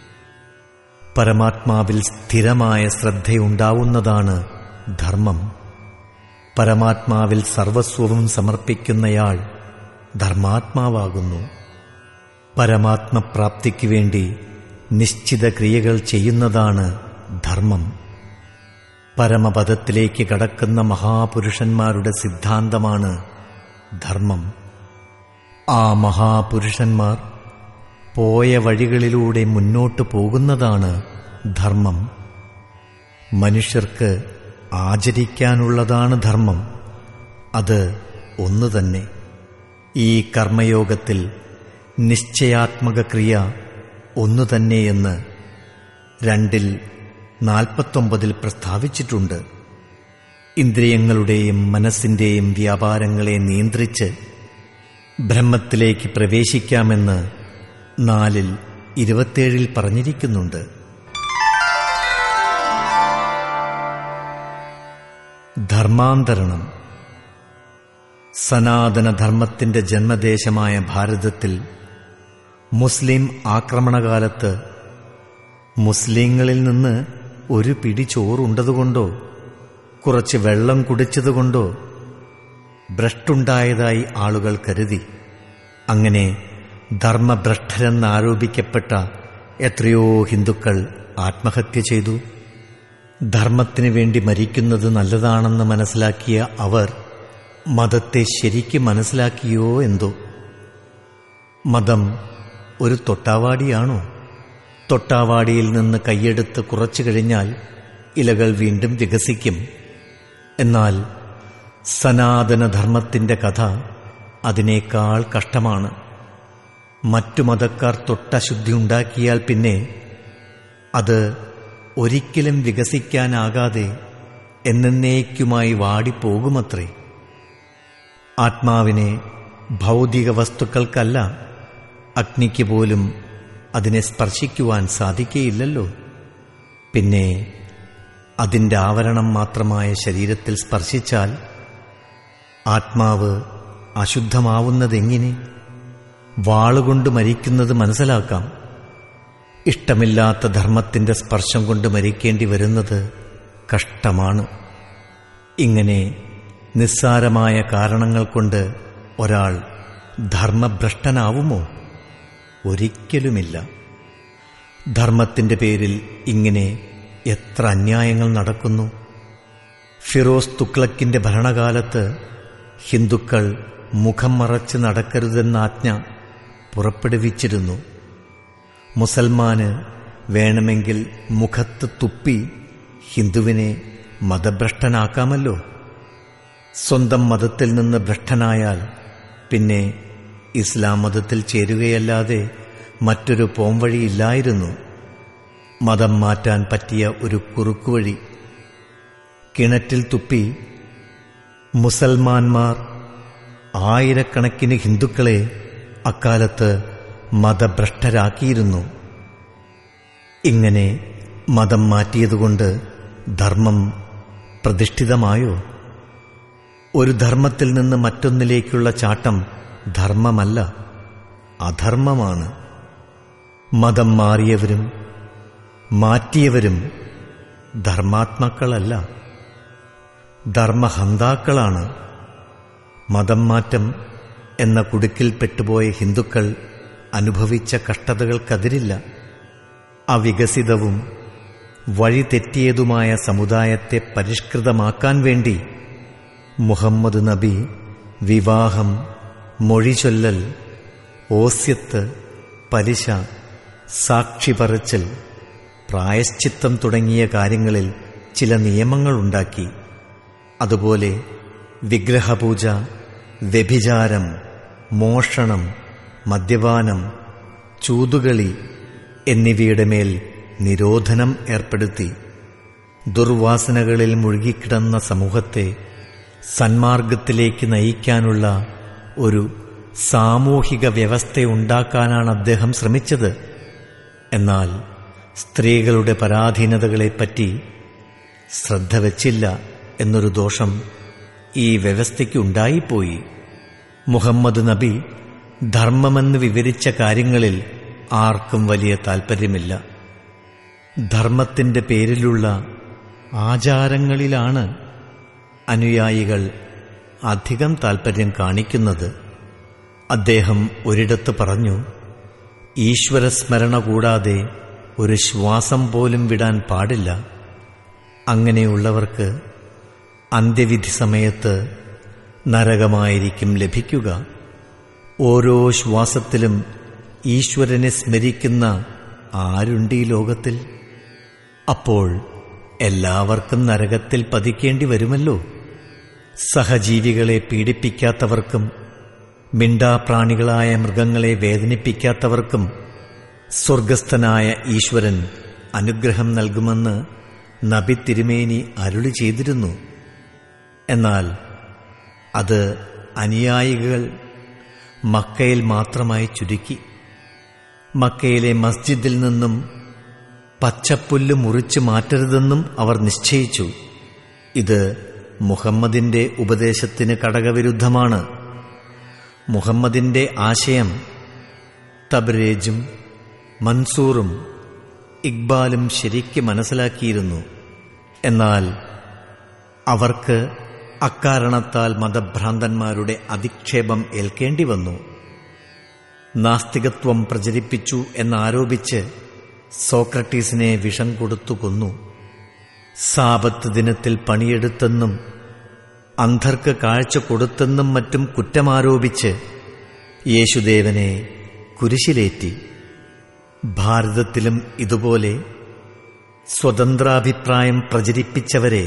പരമാത്മാവിൽ സ്ഥിരമായ ശ്രദ്ധയുണ്ടാവുന്നതാണ് ധർമ്മം പരമാത്മാവിൽ സർവസ്വവും സമർപ്പിക്കുന്നയാൾ ധർമാത്മാവാകുന്നു പരമാത്മപ്രാപ്തിക്ക് വേണ്ടി നിശ്ചിത ക്രിയകൾ ചെയ്യുന്നതാണ് ധർമ്മം പരമപദത്തിലേക്ക് കടക്കുന്ന മഹാപുരുഷന്മാരുടെ സിദ്ധാന്തമാണ് ധർമ്മം ആ മഹാപുരുഷന്മാർ പോയ വഴികളിലൂടെ മുന്നോട്ടു പോകുന്നതാണ് ധർമ്മം മനുഷ്യർക്ക് ആചരിക്കാനുള്ളതാണ് ധർമ്മം അത് ഒന്നു തന്നെ ഈ കർമ്മയോഗത്തിൽ നിശ്ചയാത്മക ക്രിയ ഒന്നു തന്നെയെന്ന് രണ്ടിൽ നാൽപ്പത്തൊമ്പതിൽ പ്രസ്താവിച്ചിട്ടുണ്ട് ഇന്ദ്രിയങ്ങളുടെയും മനസ്സിന്റെയും വ്യാപാരങ്ങളെ നിയന്ത്രിച്ച് ബ്രഹ്മത്തിലേക്ക് പ്രവേശിക്കാമെന്ന് നാലിൽ ഇരുപത്തേഴിൽ പറഞ്ഞിരിക്കുന്നുണ്ട് ധർമാന്തരണം സനാതനധർമ്മത്തിന്റെ ജന്മദേശമായ ഭാരതത്തിൽ മുസ്ലിം ആക്രമണകാലത്ത് മുസ്ലിങ്ങളിൽ നിന്ന് ഒരു പിടി ചോറുണ്ടതുകൊണ്ടോ കുറച്ച് വെള്ളം കുടിച്ചതുകൊണ്ടോ ഭ്രഷ്ടുണ്ടായതായി ആളുകൾ കരുതി അങ്ങനെ ധർമ്മഭ്രഷ്ടരെന്നാരോപിക്കപ്പെട്ട എത്രയോ ഹിന്ദുക്കൾ ആത്മഹത്യ ചെയ്തു ധർമ്മത്തിനു വേണ്ടി മരിക്കുന്നത് നല്ലതാണെന്ന് മനസ്സിലാക്കിയ അവർ മതത്തെ ശരിക്കും മനസ്സിലാക്കിയോ എന്തോ മതം ഒരു തൊട്ടാവാടിയാണോ തൊട്ടാവാടിയിൽ നിന്ന് കൈയെടുത്ത് കുറച്ചു കഴിഞ്ഞാൽ ഇലകൾ വീണ്ടും വികസിക്കും എന്നാൽ സനാതനധർമ്മത്തിന്റെ കഥ അതിനേക്കാൾ കഷ്ടമാണ് മറ്റു മതക്കാർ തൊട്ടശുദ്ധി ഉണ്ടാക്കിയാൽ പിന്നെ അത് ഒരിക്കലും വികസിക്കാനാകാതെ എന്നേക്കുമായി വാടിപ്പോകുമത്രേ ആത്മാവിനെ ഭൗതിക വസ്തുക്കൾക്കല്ല അഗ്നിക്ക് പോലും അതിനെ സ്പർശിക്കുവാൻ സാധിക്കുകയില്ലല്ലോ പിന്നെ അതിൻ്റെ ആവരണം മാത്രമായ ശരീരത്തിൽ സ്പർശിച്ചാൽ ആത്മാവ് അശുദ്ധമാവുന്നതെങ്ങനെ വാളുകൊണ്ട് മരിക്കുന്നത് മനസ്സിലാക്കാം ഇഷ്ടമില്ലാത്ത ധർമ്മത്തിന്റെ സ്പർശം കൊണ്ട് മരിക്കേണ്ടി വരുന്നത് കഷ്ടമാണ് ഇങ്ങനെ നിസ്സാരമായ കാരണങ്ങൾ കൊണ്ട് ഒരാൾ ധർമ്മഭ്രഷ്ടനാവുമോ ഒരിക്കലുമില്ല ധർമ്മത്തിന്റെ പേരിൽ ഇങ്ങനെ എത്ര അന്യായങ്ങൾ നടക്കുന്നു ഫിറോസ് തുക്ലക്കിന്റെ ഭരണകാലത്ത് ഹിന്ദുക്കൾ മുഖം മറച്ച് നടക്കരുതെന്ന ആജ്ഞ പുറപ്പെടുവിച്ചിരുന്നു മുസൽമാന് വേണമെങ്കിൽ മുഖത്ത് തുപ്പി ഹിന്ദുവിനെ മതഭ്രഷ്ടനാക്കാമല്ലോ സ്വന്തം മതത്തിൽ നിന്ന് ഭ്രഷ്ടനായാൽ പിന്നെ ഇസ്ലാം മതത്തിൽ ചേരുകയല്ലാതെ മറ്റൊരു പോംവഴിയില്ലായിരുന്നു മതം മാറ്റാൻ പറ്റിയ ഒരു കുറുക്കുവഴി കിണറ്റിൽ തുപ്പി മുസൽമാന്മാർ ആയിരക്കണക്കിന് ഹിന്ദുക്കളെ അക്കാലത്ത് മതഭ്രഷ്ടരാക്കിയിരുന്നു ഇങ്ങനെ മതം മാറ്റിയതുകൊണ്ട് ധർമ്മം പ്രതിഷ്ഠിതമായോ ഒരു ധർമ്മത്തിൽ നിന്ന് മറ്റൊന്നിലേക്കുള്ള ചാട്ടം ധർമ്മമല്ല അധർമ്മമാണ് മതം മാറിയവരും മാറ്റിയവരും ധർമാത്മാക്കളല്ല ധർമ്മഹന്താക്കളാണ് മതം മാറ്റം എന്ന കുടുക്കിൽ പെട്ടുപോയ ഹിന്ദുക്കൾ അനുഭവിച്ച കഷ്ടതകൾക്കതിരില്ല അവികസിതവും വഴിതെറ്റിയതുമായ സമുദായത്തെ പരിഷ്കൃതമാക്കാൻ വേണ്ടി മുഹമ്മദ് നബി വിവാഹം മൊഴിചൊല്ലൽ ഓസ്യത്ത് പലിശ സാക്ഷി പറച്ചൽ പ്രായശ്ചിത്തം തുടങ്ങിയ കാര്യങ്ങളിൽ ചില നിയമങ്ങളുണ്ടാക്കി അതുപോലെ വിഗ്രഹപൂജ വ്യഭിചാരം മോഷണം മദ്യപാനം ചൂതുകളി എന്നിവയുടെ മേൽ നിരോധനം ഏർപ്പെടുത്തി ദുർവാസനകളിൽ മുഴുകിക്കിടന്ന സമൂഹത്തെ സന്മാർഗത്തിലേക്ക് നയിക്കാനുള്ള ഒരു സാമൂഹിക വ്യവസ്ഥയുണ്ടാക്കാനാണ് അദ്ദേഹം ശ്രമിച്ചത് എന്നാൽ സ്ത്രീകളുടെ പരാധീനതകളെപ്പറ്റി ശ്രദ്ധ വച്ചില്ല എന്നൊരു ദോഷം ഈ വ്യവസ്ഥയ്ക്കുണ്ടായിപ്പോയി മുഹമ്മദ് നബി ധർമ്മമെന്ന് വിവരിച്ച കാര്യങ്ങളിൽ ആർക്കും വലിയ താൽപ്പര്യമില്ല ധർമ്മത്തിന്റെ പേരിലുള്ള ആചാരങ്ങളിലാണ് അനുയായികൾ അധികം താൽപ്പര്യം കാണിക്കുന്നത് അദ്ദേഹം ഒരിടത്ത് പറഞ്ഞു ഈശ്വരസ്മരണ കൂടാതെ ഒരു ശ്വാസം പോലും വിടാൻ പാടില്ല അങ്ങനെയുള്ളവർക്ക് അന്ത്യവിധി സമയത്ത് നരകമായിരിക്കും ലഭിക്കുക ഓരോ ശ്വാസത്തിലും ഈശ്വരനെ സ്മരിക്കുന്ന ആരുണ്ട് ഈ ലോകത്തിൽ അപ്പോൾ എല്ലാവർക്കും നരകത്തിൽ പതിക്കേണ്ടി വരുമല്ലോ സഹജീവികളെ പീഡിപ്പിക്കാത്തവർക്കും മിണ്ടാപ്രാണികളായ മൃഗങ്ങളെ വേദനിപ്പിക്കാത്തവർക്കും സ്വർഗസ്ഥനായ ഈശ്വരൻ അനുഗ്രഹം നൽകുമെന്ന് നബി തിരുമേനി അരുളി ചെയ്തിരുന്നു എന്നാൽ അത് അനുയായികൾ മക്കയിൽ മാത്രമായി ചുരുക്കി മക്കയിലെ മസ്ജിദിൽ നിന്നും പച്ചപ്പുല്ല് മുറിച്ചു മാറ്റരുതെന്നും അവർ നിശ്ചയിച്ചു ഇത് മുഹമ്മദിന്റെ ഉപദേശത്തിന് കടകവിരുദ്ധമാണ് മുഹമ്മദിന്റെ ആശയം തബ്രേജും മൻസൂറും ഇക്ബാലും ശരിക്ക് മനസ്സിലാക്കിയിരുന്നു എന്നാൽ അവർക്ക് അക്കാരണത്താൽ മതഭ്രാന്തന്മാരുടെ അധിക്ഷേപം ഏൽക്കേണ്ടി വന്നു നാസ്തികത്വം പ്രചരിപ്പിച്ചു എന്നാരോപിച്ച് സോക്രട്ടീസിനെ വിഷം കൊടുത്തു കൊന്നു സാപത്ത് ദിനത്തിൽ പണിയെടുത്തെന്നും അന്ധർക്ക് കാഴ്ച കൊടുത്തെന്നും മറ്റും കുറ്റമാരോപിച്ച് യേശുദേവനെ കുരിശിലേറ്റി ഭാരതത്തിലും ഇതുപോലെ സ്വതന്ത്രാഭിപ്രായം പ്രചരിപ്പിച്ചവരെ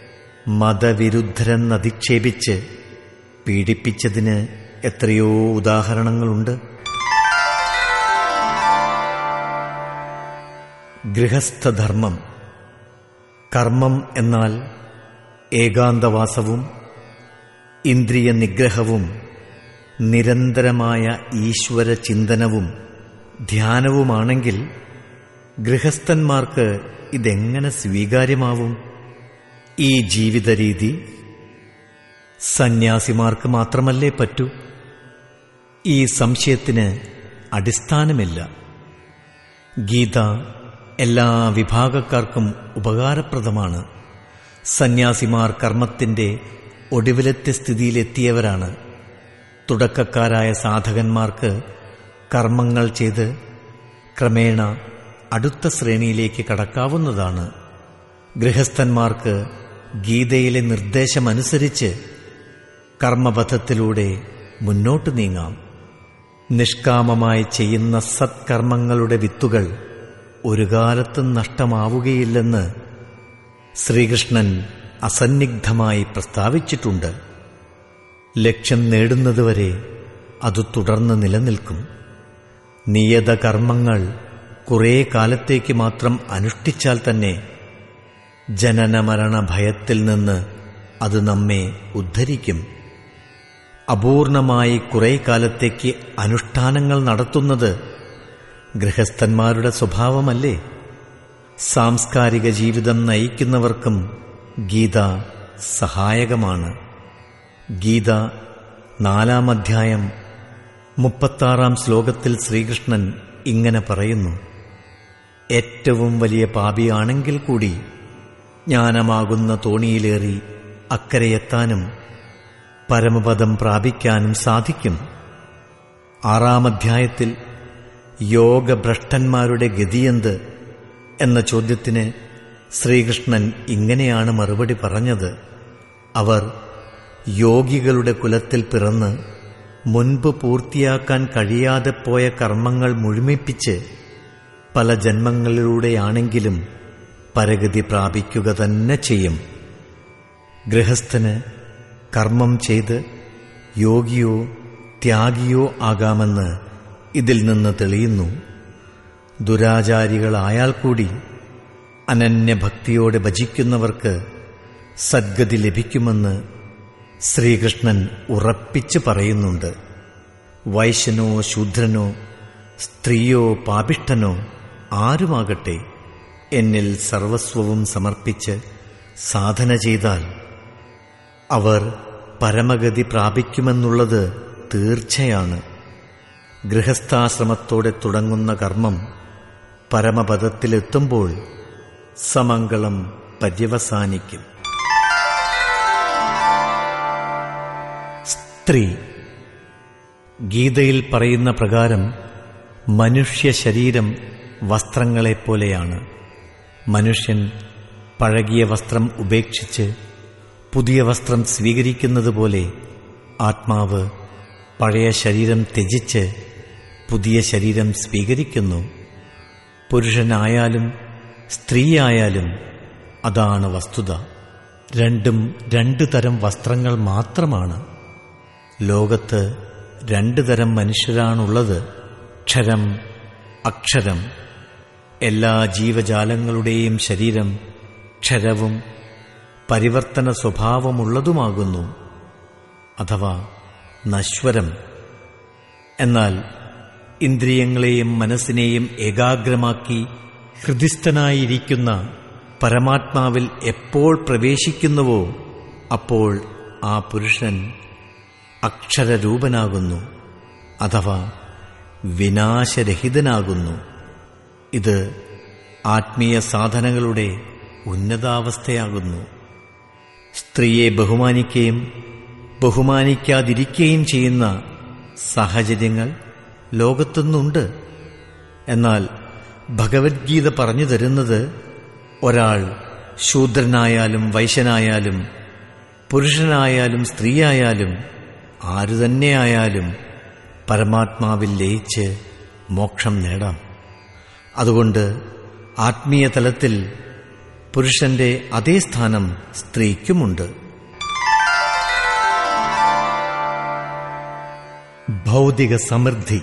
മതവിരുദ്ധരെന്നധിക്ഷേപിച്ച് പീഡിപ്പിച്ചതിന് എത്രയോ ഉദാഹരണങ്ങളുണ്ട് ഗൃഹസ്ഥധർമ്മം കർമ്മം എന്നാൽ ഏകാന്തവാസവും ഇന്ദ്രിയ നിഗ്രഹവും നിരന്തരമായ ഈശ്വര ചിന്തനവും ധ്യാനവുമാണെങ്കിൽ ഗൃഹസ്ഥന്മാർക്ക് ഇതെങ്ങനെ സ്വീകാര്യമാവും ഈ ജീവിത രീതി സന്യാസിമാർക്ക് മാത്രമല്ലേ പറ്റൂ ഈ സംശയത്തിന് അടിസ്ഥാനമില്ല ഗീത എല്ലാ വിഭാഗക്കാർക്കും ഉപകാരപ്രദമാണ് സന്യാസിമാർ കർമ്മത്തിന്റെ ഒടുവിലത്തെ സ്ഥിതിയിലെത്തിയവരാണ് തുടക്കക്കാരായ സാധകന്മാർക്ക് കർമ്മങ്ങൾ ചെയ്ത് ക്രമേണ അടുത്ത ശ്രേണിയിലേക്ക് കടക്കാവുന്നതാണ് ഗൃഹസ്ഥന്മാർക്ക് ഗീതയിലെ നിർദ്ദേശമനുസരിച്ച് കർമ്മപഥത്തിലൂടെ മുന്നോട്ടു നീങ്ങാം നിഷ്കാമമായി ചെയ്യുന്ന സത്കർമ്മങ്ങളുടെ വിത്തുകൾ ഒരു കാലത്തും നഷ്ടമാവുകയില്ലെന്ന് ശ്രീകൃഷ്ണൻ അസന്നിഗ്ധമായി പ്രസ്താവിച്ചിട്ടുണ്ട് ലക്ഷ്യം നേടുന്നതുവരെ അത് തുടർന്ന് നിലനിൽക്കും നിയത കർമ്മങ്ങൾ കുറേ കാലത്തേക്ക് മാത്രം അനുഷ്ഠിച്ചാൽ തന്നെ ജനനമരണ ഭയത്തിൽ നിന്ന് അത് നമ്മെ ഉദ്ധരിക്കും അപൂർണമായി കുറേ കാലത്തേക്ക് അനുഷ്ഠാനങ്ങൾ നടത്തുന്നത് ഗൃഹസ്ഥന്മാരുടെ സ്വഭാവമല്ലേ സാംസ്കാരിക ജീവിതം നയിക്കുന്നവർക്കും ഗീത സഹായകമാണ് ഗീത നാലാം അധ്യായം മുപ്പത്താറാം ശ്ലോകത്തിൽ ശ്രീകൃഷ്ണൻ ഇങ്ങനെ പറയുന്നു ഏറ്റവും വലിയ പാപിയാണെങ്കിൽ കൂടി ജ്ഞാനമാകുന്ന തോണിയിലേറി അക്കരയെത്താനും പരമപദം പ്രാപിക്കാനും സാധിക്കും ആറാം അധ്യായത്തിൽ യോഗഭ്രഷ്ടന്മാരുടെ ഗതിയെന്ത് എന്ന ചോദ്യത്തിന് ശ്രീകൃഷ്ണൻ ഇങ്ങനെയാണ് മറുപടി പറഞ്ഞത് അവർ യോഗികളുടെ കുലത്തിൽ പിറന്ന് മുൻപ് പൂർത്തിയാക്കാൻ കഴിയാതെ പോയ കർമ്മങ്ങൾ മുഴുമിപ്പിച്ച് പല ജന്മങ്ങളിലൂടെയാണെങ്കിലും പരഗതി പ്രാപിക്കുക തന്നെ ചെയ്യും ഗൃഹസ്ഥന് കർമ്മം ചെയ്ത് യോഗിയോ ത്യാഗിയോ ആകാമെന്ന് ഇതിൽ നിന്ന് തെളിയുന്നു ദുരാചാരികളായാൽ കൂടി അനന്യഭക്തിയോടെ ഭജിക്കുന്നവർക്ക് സദ്ഗതി ലഭിക്കുമെന്ന് ശ്രീകൃഷ്ണൻ ഉറപ്പിച്ചു പറയുന്നുണ്ട് വൈശ്യനോ ശൂദ്രനോ സ്ത്രീയോ പാപിഷ്ഠനോ ആരുമാകട്ടെ എന്നിൽ സർവസ്വവും സമർപ്പിച്ച് സാധന ചെയ്താൽ അവർ പരമഗതി പ്രാപിക്കുമെന്നുള്ളത് തീർച്ചയാണ് ഗൃഹസ്ഥാശ്രമത്തോടെ തുടങ്ങുന്ന കർമ്മം പരമപദത്തിലെത്തുമ്പോൾ സമംഗളം പര്യവസാനിക്കും സ്ത്രീ ഗീതയിൽ പറയുന്ന പ്രകാരം മനുഷ്യ ശരീരം വസ്ത്രങ്ങളെപ്പോലെയാണ് മനുഷ്യൻ പഴകിയ വസ്ത്രം ഉപേക്ഷിച്ച് പുതിയ വസ്ത്രം സ്വീകരിക്കുന്നതുപോലെ ആത്മാവ് പഴയ ശരീരം ത്യജിച്ച് പുതിയ ശരീരം സ്വീകരിക്കുന്നു പുരുഷനായാലും സ്ത്രീയായാലും അതാണ് വസ്തുത രണ്ടും രണ്ടു തരം വസ്ത്രങ്ങൾ മാത്രമാണ് ലോകത്ത് രണ്ടു തരം മനുഷ്യരാണുള്ളത് ക്ഷരം അക്ഷരം എല്ലാ ജീവജാലങ്ങളുടെയും ശരീരം ക്ഷരവും പരിവർത്തന സ്വഭാവമുള്ളതുമാകുന്നു അഥവാ നശ്വരം എന്നാൽ ഇന്ദ്രിയങ്ങളെയും മനസ്സിനെയും ഏകാഗ്രമാക്കി ഹൃദിസ്ഥനായിരിക്കുന്ന പരമാത്മാവിൽ എപ്പോൾ പ്രവേശിക്കുന്നുവോ അപ്പോൾ ആ പുരുഷൻ അക്ഷരരൂപനാകുന്നു അഥവാ വിനാശരഹിതനാകുന്നു ഇത് ആത്മീയ സാധനങ്ങളുടെ ഉന്നതാവസ്ഥയാകുന്നു സ്ത്രീയെ ബഹുമാനിക്കുകയും ബഹുമാനിക്കാതിരിക്കുകയും ചെയ്യുന്ന സാഹചര്യങ്ങൾ ലോകത്തുനിന്നുണ്ട് എന്നാൽ ഭഗവത്ഗീത പറഞ്ഞു തരുന്നത് ഒരാൾ ശൂദ്രനായാലും വൈശ്യനായാലും പുരുഷനായാലും സ്ത്രീയായാലും ആരു തന്നെയായാലും പരമാത്മാവിൽ ലയിച്ച് മോക്ഷം നേടാം അതുകൊണ്ട് ആത്മീയ തലത്തിൽ പുരുഷന്റെ അതേ സ്ഥാനം സ്ത്രീക്കുമുണ്ട് ഭൗതിക സമൃദ്ധി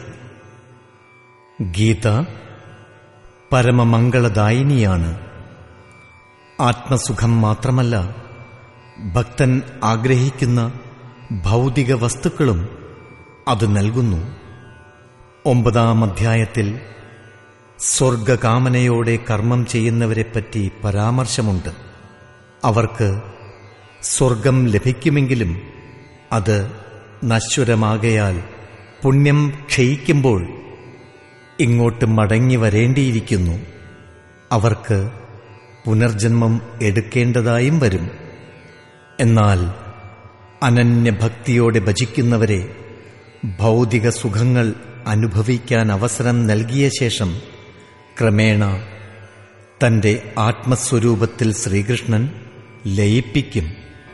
ഗീത പരമമംഗളദായിനിയാണ് ആത്മസുഖം മാത്രമല്ല ഭക്തൻ ആഗ്രഹിക്കുന്ന ഭൗതിക വസ്തുക്കളും അത് നൽകുന്നു ഒമ്പതാം അധ്യായത്തിൽ സ്വർഗകാമനയോടെ കർമ്മം ചെയ്യുന്നവരെപ്പറ്റി പരാമർശമുണ്ട് അവർക്ക് സ്വർഗം ലഭിക്കുമെങ്കിലും അത് നശ്വരമാകയാൽ പുണ്യം ക്ഷയിക്കുമ്പോൾ ഇങ്ങോട്ട് മടങ്ങി വരേണ്ടിയിരിക്കുന്നു അവർക്ക് പുനർജന്മം എടുക്കേണ്ടതായും വരും എന്നാൽ അനന്യഭക്തിയോടെ ഭജിക്കുന്നവരെ ഭൗതിക സുഖങ്ങൾ അനുഭവിക്കാൻ അവസരം നൽകിയ ശേഷം ക്രമേണ തന്റെ ആത്മസ്വരൂപത്തിൽ ശ്രീകൃഷ്ണൻ ലയിപ്പിക്കും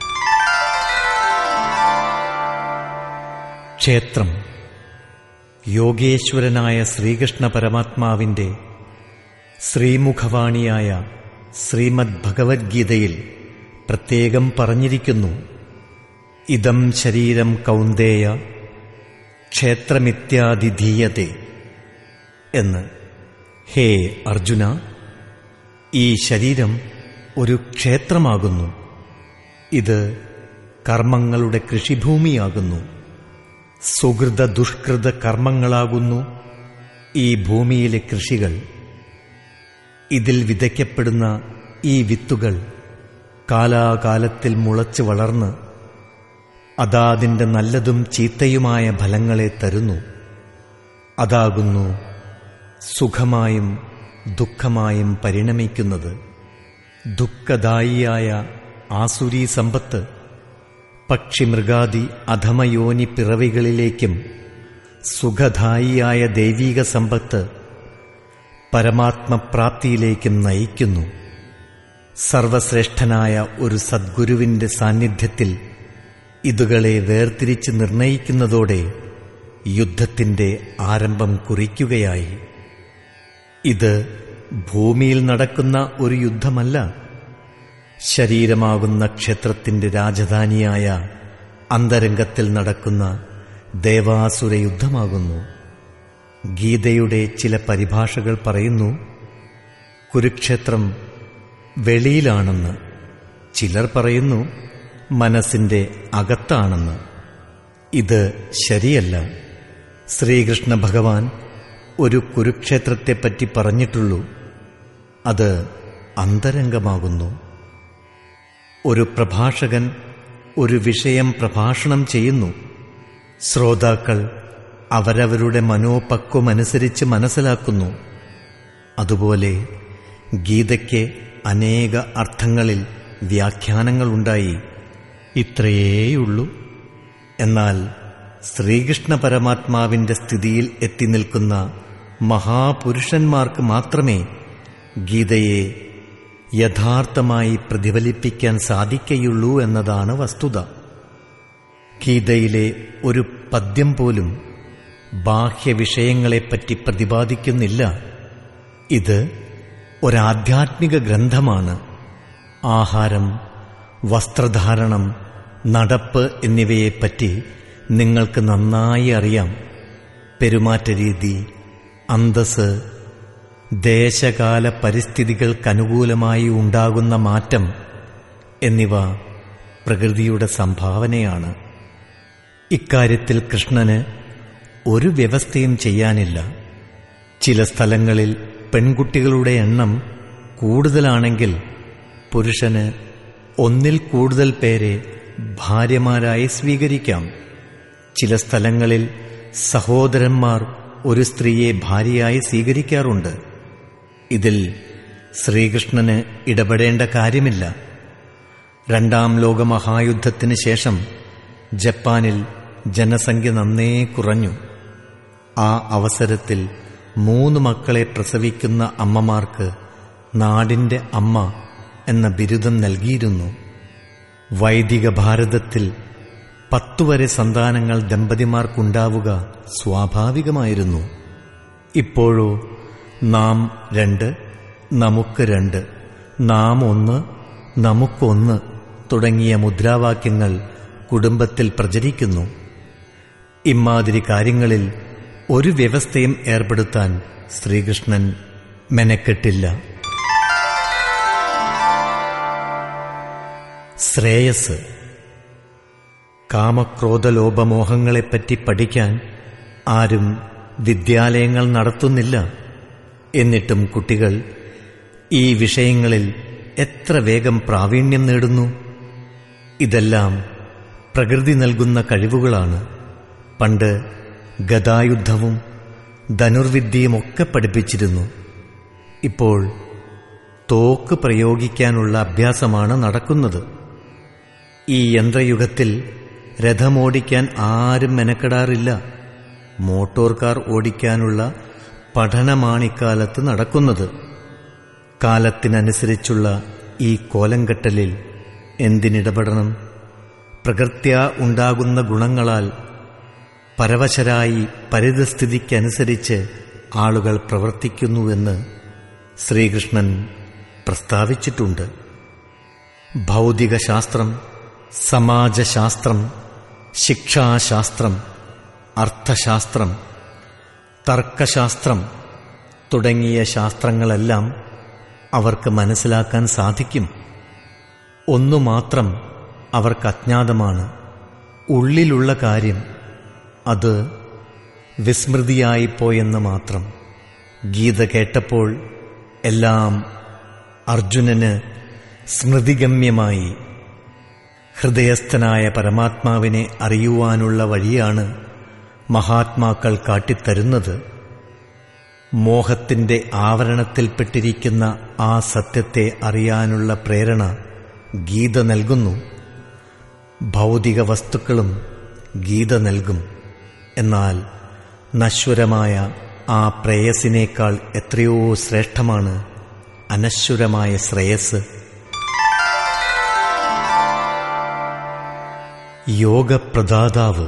ക്ഷേത്രം യോഗേശ്വരനായ ശ്രീകൃഷ്ണ പരമാത്മാവിന്റെ ശ്രീമുഖവാണിയായ ശ്രീമദ് ഭഗവത്ഗീതയിൽ പ്രത്യേകം പറഞ്ഞിരിക്കുന്നു ഇതം ശരീരം കൗന്ദേയ ക്ഷേത്രമിത്യാദിധീയത്തെ എന്ന് ഹേ അർജുന ഈ ശരീരം ഒരു ക്ഷേത്രമാകുന്നു ഇത് കർമ്മങ്ങളുടെ കൃഷിഭൂമിയാകുന്നു സുഹൃത ദുഷ്കൃത കർമ്മങ്ങളാകുന്നു ഈ ഭൂമിയിലെ കൃഷികൾ ഇതിൽ വിതയ്ക്കപ്പെടുന്ന ഈ വിത്തുകൾ കാലാകാലത്തിൽ മുളച്ചു വളർന്ന് അതാതിൻ്റെ നല്ലതും ചീത്തയുമായ ഫലങ്ങളെ തരുന്നു അതാകുന്നു സുഖമായും ദുഃഖമായും പരിണമിക്കുന്നത് ദുഃഖദായിയായ ആസുരീ സമ്പത്ത് പക്ഷിമൃഗാദി അധമയോനി പിറവികളിലേക്കും സുഖദായിയായ ദൈവീക സമ്പത്ത് പരമാത്മപ്രാപ്തിയിലേക്കും നയിക്കുന്നു സർവശ്രേഷ്ഠനായ ഒരു സദ്ഗുരുവിന്റെ സാന്നിധ്യത്തിൽ ഇതുകളെ വേർതിരിച്ച് നിർണയിക്കുന്നതോടെ യുദ്ധത്തിന്റെ ആരംഭം കുറിക്കുകയായി ഇത് ഭൂമിയിൽ നടക്കുന്ന ഒരു യുദ്ധമല്ല ശരീരമാകുന്ന ക്ഷേത്രത്തിന്റെ രാജധാനിയായ അന്തരംഗത്തിൽ നടക്കുന്ന ദേവാസുര യുദ്ധമാകുന്നു ഗീതയുടെ ചില പരിഭാഷകൾ പറയുന്നു കുരുക്ഷേത്രം വെളിയിലാണെന്ന് ചിലർ പറയുന്നു മനസ്സിന്റെ അകത്താണെന്ന് ഇത് ശരിയല്ല ശ്രീകൃഷ്ണ ഭഗവാൻ ഒരു കുരുക്ഷേത്രത്തെപ്പറ്റി പറഞ്ഞിട്ടുള്ളൂ അത് അന്തരംഗമാകുന്നു ഒരു പ്രഭാഷകൻ ഒരു വിഷയം പ്രഭാഷണം ചെയ്യുന്നു ശ്രോതാക്കൾ അവരവരുടെ മനോപക്വമനുസരിച്ച് മനസ്സിലാക്കുന്നു അതുപോലെ ഗീതയ്ക്ക് അനേക അർത്ഥങ്ങളിൽ വ്യാഖ്യാനങ്ങളുണ്ടായി ഇത്രയേയുള്ളൂ എന്നാൽ ശ്രീകൃഷ്ണ പരമാത്മാവിന്റെ സ്ഥിതിയിൽ എത്തി നിൽക്കുന്ന മഹാപുരുഷന്മാർക്ക് മാത്രമേ ഗീതയെ യഥാർത്ഥമായി പ്രതിഫലിപ്പിക്കാൻ സാധിക്കയുള്ളൂ എന്നതാണ് വസ്തുത ഗീതയിലെ ഒരു പദ്യം പോലും ബാഹ്യവിഷയങ്ങളെപ്പറ്റി പ്രതിപാദിക്കുന്നില്ല ഇത് ഒരാധ്യാത്മിക ഗ്രന്ഥമാണ് ആഹാരം വസ്ത്രധാരണം നടപ്പ് എന്നിവയെപ്പറ്റി നിങ്ങൾക്ക് നന്നായി അറിയാം പെരുമാറ്റരീതി അന്തസ് ദേശകാല പരിസ്ഥിതികൾക്കനുകൂലമായി ഉണ്ടാകുന്ന മാറ്റം എന്നിവ പ്രകൃതിയുടെ സംഭാവനയാണ് ഇക്കാര്യത്തിൽ കൃഷ്ണന് ഒരു വ്യവസ്ഥയും ചെയ്യാനില്ല ചില സ്ഥലങ്ങളിൽ പെൺകുട്ടികളുടെ എണ്ണം കൂടുതലാണെങ്കിൽ പുരുഷന് ഒന്നിൽ കൂടുതൽ പേരെ ഭാര്യമാരായി സ്വീകരിക്കാം ചില സ്ഥലങ്ങളിൽ സഹോദരന്മാർ ഒരു സ്ത്രീയെ ഭാര്യയായി സ്വീകരിക്കാറുണ്ട് ഇതിൽ ശ്രീകൃഷ്ണന് ഇടപെടേണ്ട കാര്യമില്ല രണ്ടാം ലോകമഹായുദ്ധത്തിന് ശേഷം ജപ്പാനിൽ ജനസംഖ്യ നന്നേ കുറഞ്ഞു ആ അവസരത്തിൽ മൂന്ന് മക്കളെ പ്രസവിക്കുന്ന അമ്മമാർക്ക് നാടിന്റെ അമ്മ എന്ന ബിരുദം നൽകിയിരുന്നു വൈദിക ഭാരതത്തിൽ പത്തുവരെ സന്താനങ്ങൾ ദമ്പതിമാർക്കുണ്ടാവുക സ്വാഭാവികമായിരുന്നു ഇപ്പോഴോ നാം രണ്ട് നമുക്ക് രണ്ട് നാം ഒന്ന് നമുക്കൊന്ന് തുടങ്ങിയ മുദ്രാവാക്യങ്ങൾ കുടുംബത്തിൽ പ്രചരിക്കുന്നു ഇമാതിരി കാര്യങ്ങളിൽ ഒരു വ്യവസ്ഥയും ഏർപ്പെടുത്താൻ ശ്രീകൃഷ്ണൻ മെനക്കെട്ടില്ല ശ്രേയസ് കാമക്രോധലോപമോഹങ്ങളെപ്പറ്റി പഠിക്കാൻ ആരും വിദ്യാലയങ്ങൾ നടത്തുന്നില്ല എന്നിട്ടും കുട്ടികൾ ഈ വിഷയങ്ങളിൽ എത്ര വേഗം പ്രാവീണ്യം നേടുന്നു ഇതെല്ലാം പ്രകൃതി നൽകുന്ന കഴിവുകളാണ് പണ്ട് ഗദായുദ്ധവും ധനുർവിദ്യയുമൊക്കെ പഠിപ്പിച്ചിരുന്നു ഇപ്പോൾ തോക്ക് പ്രയോഗിക്കാനുള്ള അഭ്യാസമാണ് നടക്കുന്നത് ഈ യന്ത്രയുഗത്തിൽ രഥമോടിക്കാൻ ആരും മെനക്കെടാറില്ല മോട്ടോർ കാർ ഓടിക്കാനുള്ള പഠനമാണിക്കാലത്ത് നടക്കുന്നത് കാലത്തിനനുസരിച്ചുള്ള ഈ കോലംകെട്ടലിൽ എന്തിനിടപെടണം പ്രകൃത്യാ ഉണ്ടാകുന്ന ഗുണങ്ങളാൽ പരവശരായി പരിതസ്ഥിതിക്കനുസരിച്ച് ആളുകൾ പ്രവർത്തിക്കുന്നുവെന്ന് ശ്രീകൃഷ്ണൻ പ്രസ്താവിച്ചിട്ടുണ്ട് ഭൗതികശാസ്ത്രം സമാജശാസ്ത്രം ശിക്ഷാശാസ്ത്രം അർത്ഥശാസ്ത്രം തർക്കശാസ്ത്രം തുടങ്ങിയ ശാസ്ത്രങ്ങളെല്ലാം അവർക്ക് മനസ്സിലാക്കാൻ സാധിക്കും ഒന്നു മാത്രം അവർക്ക് അജ്ഞാതമാണ് ഉള്ളിലുള്ള കാര്യം അത് വിസ്മൃതിയായിപ്പോയെന്ന് മാത്രം ഗീത കേട്ടപ്പോൾ എല്ലാം അർജുനന് സ്മൃതിഗമ്യമായി ഹൃദയസ്ഥനായ പരമാത്മാവിനെ അറിയുവാനുള്ള വഴിയാണ് മഹാത്മാക്കൾ കാട്ടിത്തരുന്നത് മോഹത്തിന്റെ ആവരണത്തിൽപ്പെട്ടിരിക്കുന്ന ആ സത്യത്തെ അറിയാനുള്ള പ്രേരണ ഗീത നൽകുന്നു ഭൗതിക വസ്തുക്കളും ഗീത നൽകും എന്നാൽ നശ്വരമായ ആ പ്രേയസിനേക്കാൾ എത്രയോ ശ്രേഷ്ഠമാണ് അനശ്വരമായ ശ്രേയസ് യോഗപ്രദാതാവ്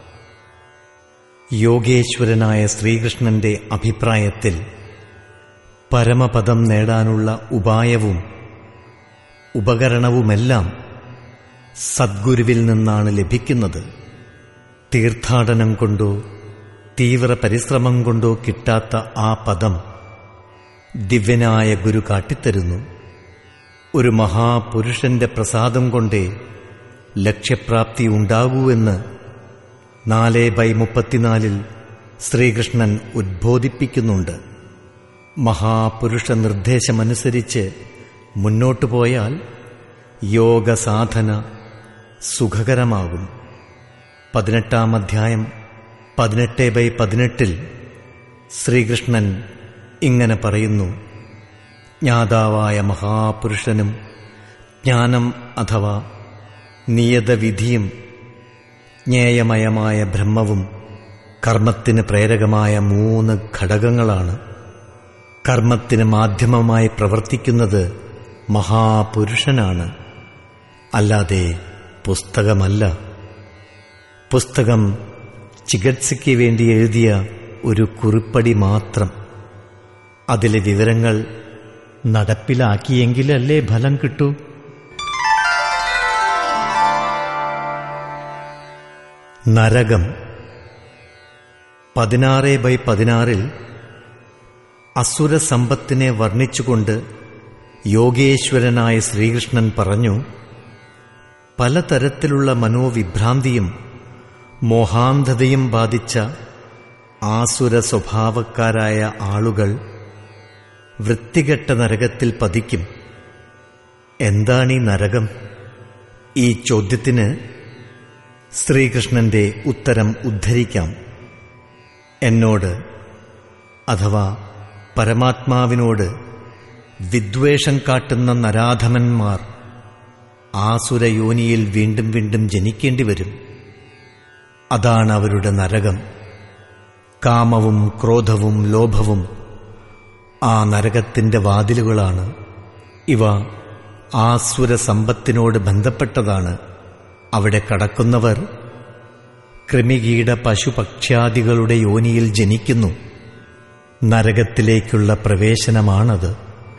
യോഗേശ്വരനായ ശ്രീകൃഷ്ണന്റെ അഭിപ്രായത്തിൽ പരമപദം നേടാനുള്ള ഉപായവും ഉപകരണവുമെല്ലാം സദ്ഗുരുവിൽ നിന്നാണ് ലഭിക്കുന്നത് തീർത്ഥാടനം കൊണ്ടോ തീവ്ര പരിശ്രമം കൊണ്ടോ കിട്ടാത്ത ആ പദം ദിവ്യനായ ഗുരു കാട്ടിത്തരുന്നു ഒരു മഹാപുരുഷന്റെ പ്രസാദം കൊണ്ടേ ലക്ഷ്യപ്രാപ്തി ഉണ്ടാകൂവെന്ന് നാല് ബൈ മുപ്പത്തിനാലിൽ ശ്രീകൃഷ്ണൻ ഉദ്ബോധിപ്പിക്കുന്നുണ്ട് മഹാപുരുഷ നിർദ്ദേശമനുസരിച്ച് മുന്നോട്ടു പോയാൽ യോഗസാധന സുഖകരമാകും പതിനെട്ടാം അധ്യായം പതിനെട്ട് ബൈ പതിനെട്ടിൽ ശ്രീകൃഷ്ണൻ ഇങ്ങനെ പറയുന്നു ജ്ഞാതാവായ മഹാപുരുഷനും ജ്ഞാനം അഥവാ നിയതവിധിയും ജ്ഞേയമയമായ ബ്രഹ്മവും കർമ്മത്തിന് പ്രേരകമായ മൂന്ന് ഘടകങ്ങളാണ് കർമ്മത്തിന് മാധ്യമമായി പ്രവർത്തിക്കുന്നത് മഹാപുരുഷനാണ് അല്ലാതെ പുസ്തകമല്ല പുസ്തകം ചികിത്സയ്ക്ക് വേണ്ടി എഴുതിയ ഒരു കുറിപ്പടി മാത്രം അതിലെ വിവരങ്ങൾ നടപ്പിലാക്കിയെങ്കിലല്ലേ ഫലം കിട്ടൂ നരകം പതിനാറ് ബൈ പതിനാറിൽ അസുര സമ്പത്തിനെ വർണ്ണിച്ചുകൊണ്ട് യോഗേശ്വരനായ ശ്രീകൃഷ്ണൻ പറഞ്ഞു പലതരത്തിലുള്ള മനോവിഭ്രാന്തിയും മോഹാന്ധതയും ബാധിച്ച ആസുര സ്വഭാവക്കാരായ ആളുകൾ വൃത്തികെട്ട നരകത്തിൽ പതിക്കും എന്താണീ നരകം ഈ ചോദ്യത്തിന് ശ്രീകൃഷ്ണന്റെ ഉത്തരം ഉദ്ധരിക്കാം എന്നോട് അഥവാ പരമാത്മാവിനോട് വിദ്വേഷം കാട്ടുന്ന നരാധമന്മാർ ആസുരയോനിയിൽ വീണ്ടും വീണ്ടും ജനിക്കേണ്ടി വരും അതാണ് അവരുടെ നരകം കാമവും ക്രോധവും ലോഭവും ആ നരകത്തിന്റെ വാതിലുകളാണ് ഇവ ആസുര സമ്പത്തിനോട് ബന്ധപ്പെട്ടതാണ് അവിടെ കടക്കുന്നവർ കൃമികീട പശുപക്ഷ്യാദികളുടെ യോനിയിൽ ജനിക്കുന്നു നരകത്തിലേക്കുള്ള പ്രവേശനമാണത്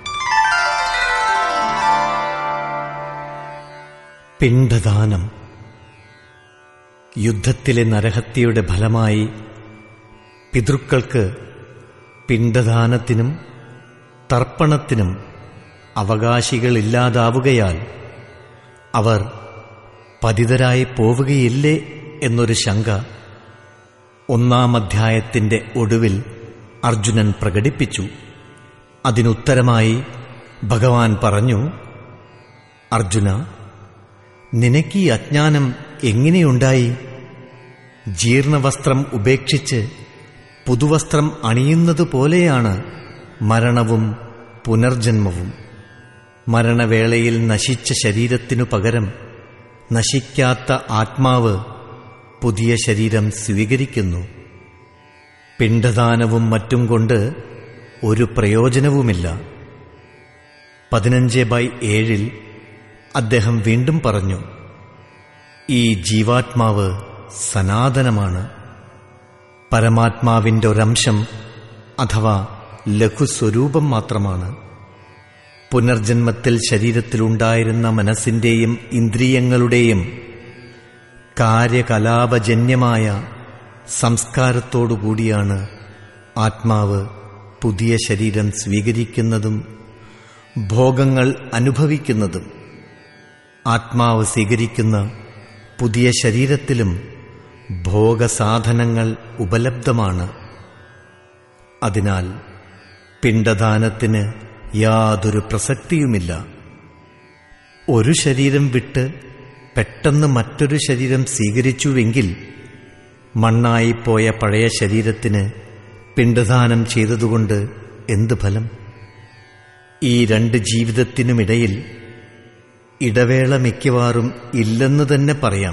പിണ്ഡദാനം യുദ്ധത്തിലെ നരഹത്യയുടെ ഫലമായി പിതൃക്കൾക്ക് പിണ്ഡദാനത്തിനും തർപ്പണത്തിനും അവകാശികളില്ലാതാവുകയാൽ അവർ പതിതരായി പോവുകയില്ലേ എന്നൊരു ശങ്ക ഒന്നാം അധ്യായത്തിന്റെ ഒടുവിൽ അർജുനൻ പ്രകടിപ്പിച്ചു അതിനുത്തരമായി ഭഗവാൻ പറഞ്ഞു അർജുന നിനക്ക് ഈ അജ്ഞാനം എങ്ങനെയുണ്ടായി ജീർണവസ്ത്രം ഉപേക്ഷിച്ച് പുതുവസ്ത്രം അണിയുന്നതുപോലെയാണ് മരണവും പുനർജന്മവും മരണവേളയിൽ നശിച്ച ശരീരത്തിനു പകരം നശിക്കാത്ത ആത്മാവ് പുതിയ ശരീരം സ്വീകരിക്കുന്നു പിണ്ഡദാനവും മറ്റും കൊണ്ട് ഒരു പ്രയോജനവുമില്ല പതിനഞ്ച് ബൈ ഏഴിൽ അദ്ദേഹം വീണ്ടും പറഞ്ഞു ഈ ജീവാത്മാവ് സനാതനമാണ് പരമാത്മാവിൻ്റെ ഒരംശം അഥവാ ലഘുസ്വരൂപം മാത്രമാണ് പുനർജന്മത്തിൽ ശരീരത്തിലുണ്ടായിരുന്ന മനസ്സിൻ്റെയും ഇന്ദ്രിയങ്ങളുടെയും കാര്യകലാപജന്യമായ സംസ്കാരത്തോടുകൂടിയാണ് ആത്മാവ് പുതിയ ശരീരം സ്വീകരിക്കുന്നതും ഭോഗങ്ങൾ അനുഭവിക്കുന്നതും ആത്മാവ് സ്വീകരിക്കുന്ന പുതിയ ശരീരത്തിലും ഭോഗസാധനങ്ങൾ ഉപലബ്ധമാണ് അതിനാൽ പിണ്ഡദാനത്തിന് യാതൊരു പ്രസക്തിയുമില്ല ഒരു ശരീരം വിട്ട് പെട്ടെന്ന് മറ്റൊരു ശരീരം സ്വീകരിച്ചുവെങ്കിൽ മണ്ണായിപ്പോയ പഴയ ശരീരത്തിന് പിണ്ഡദാനം ചെയ്തതുകൊണ്ട് എന്ത് ഫലം ഈ രണ്ട് ജീവിതത്തിനുമിടയിൽ ഇടവേള മിക്കവാറും ഇല്ലെന്ന് തന്നെ പറയാം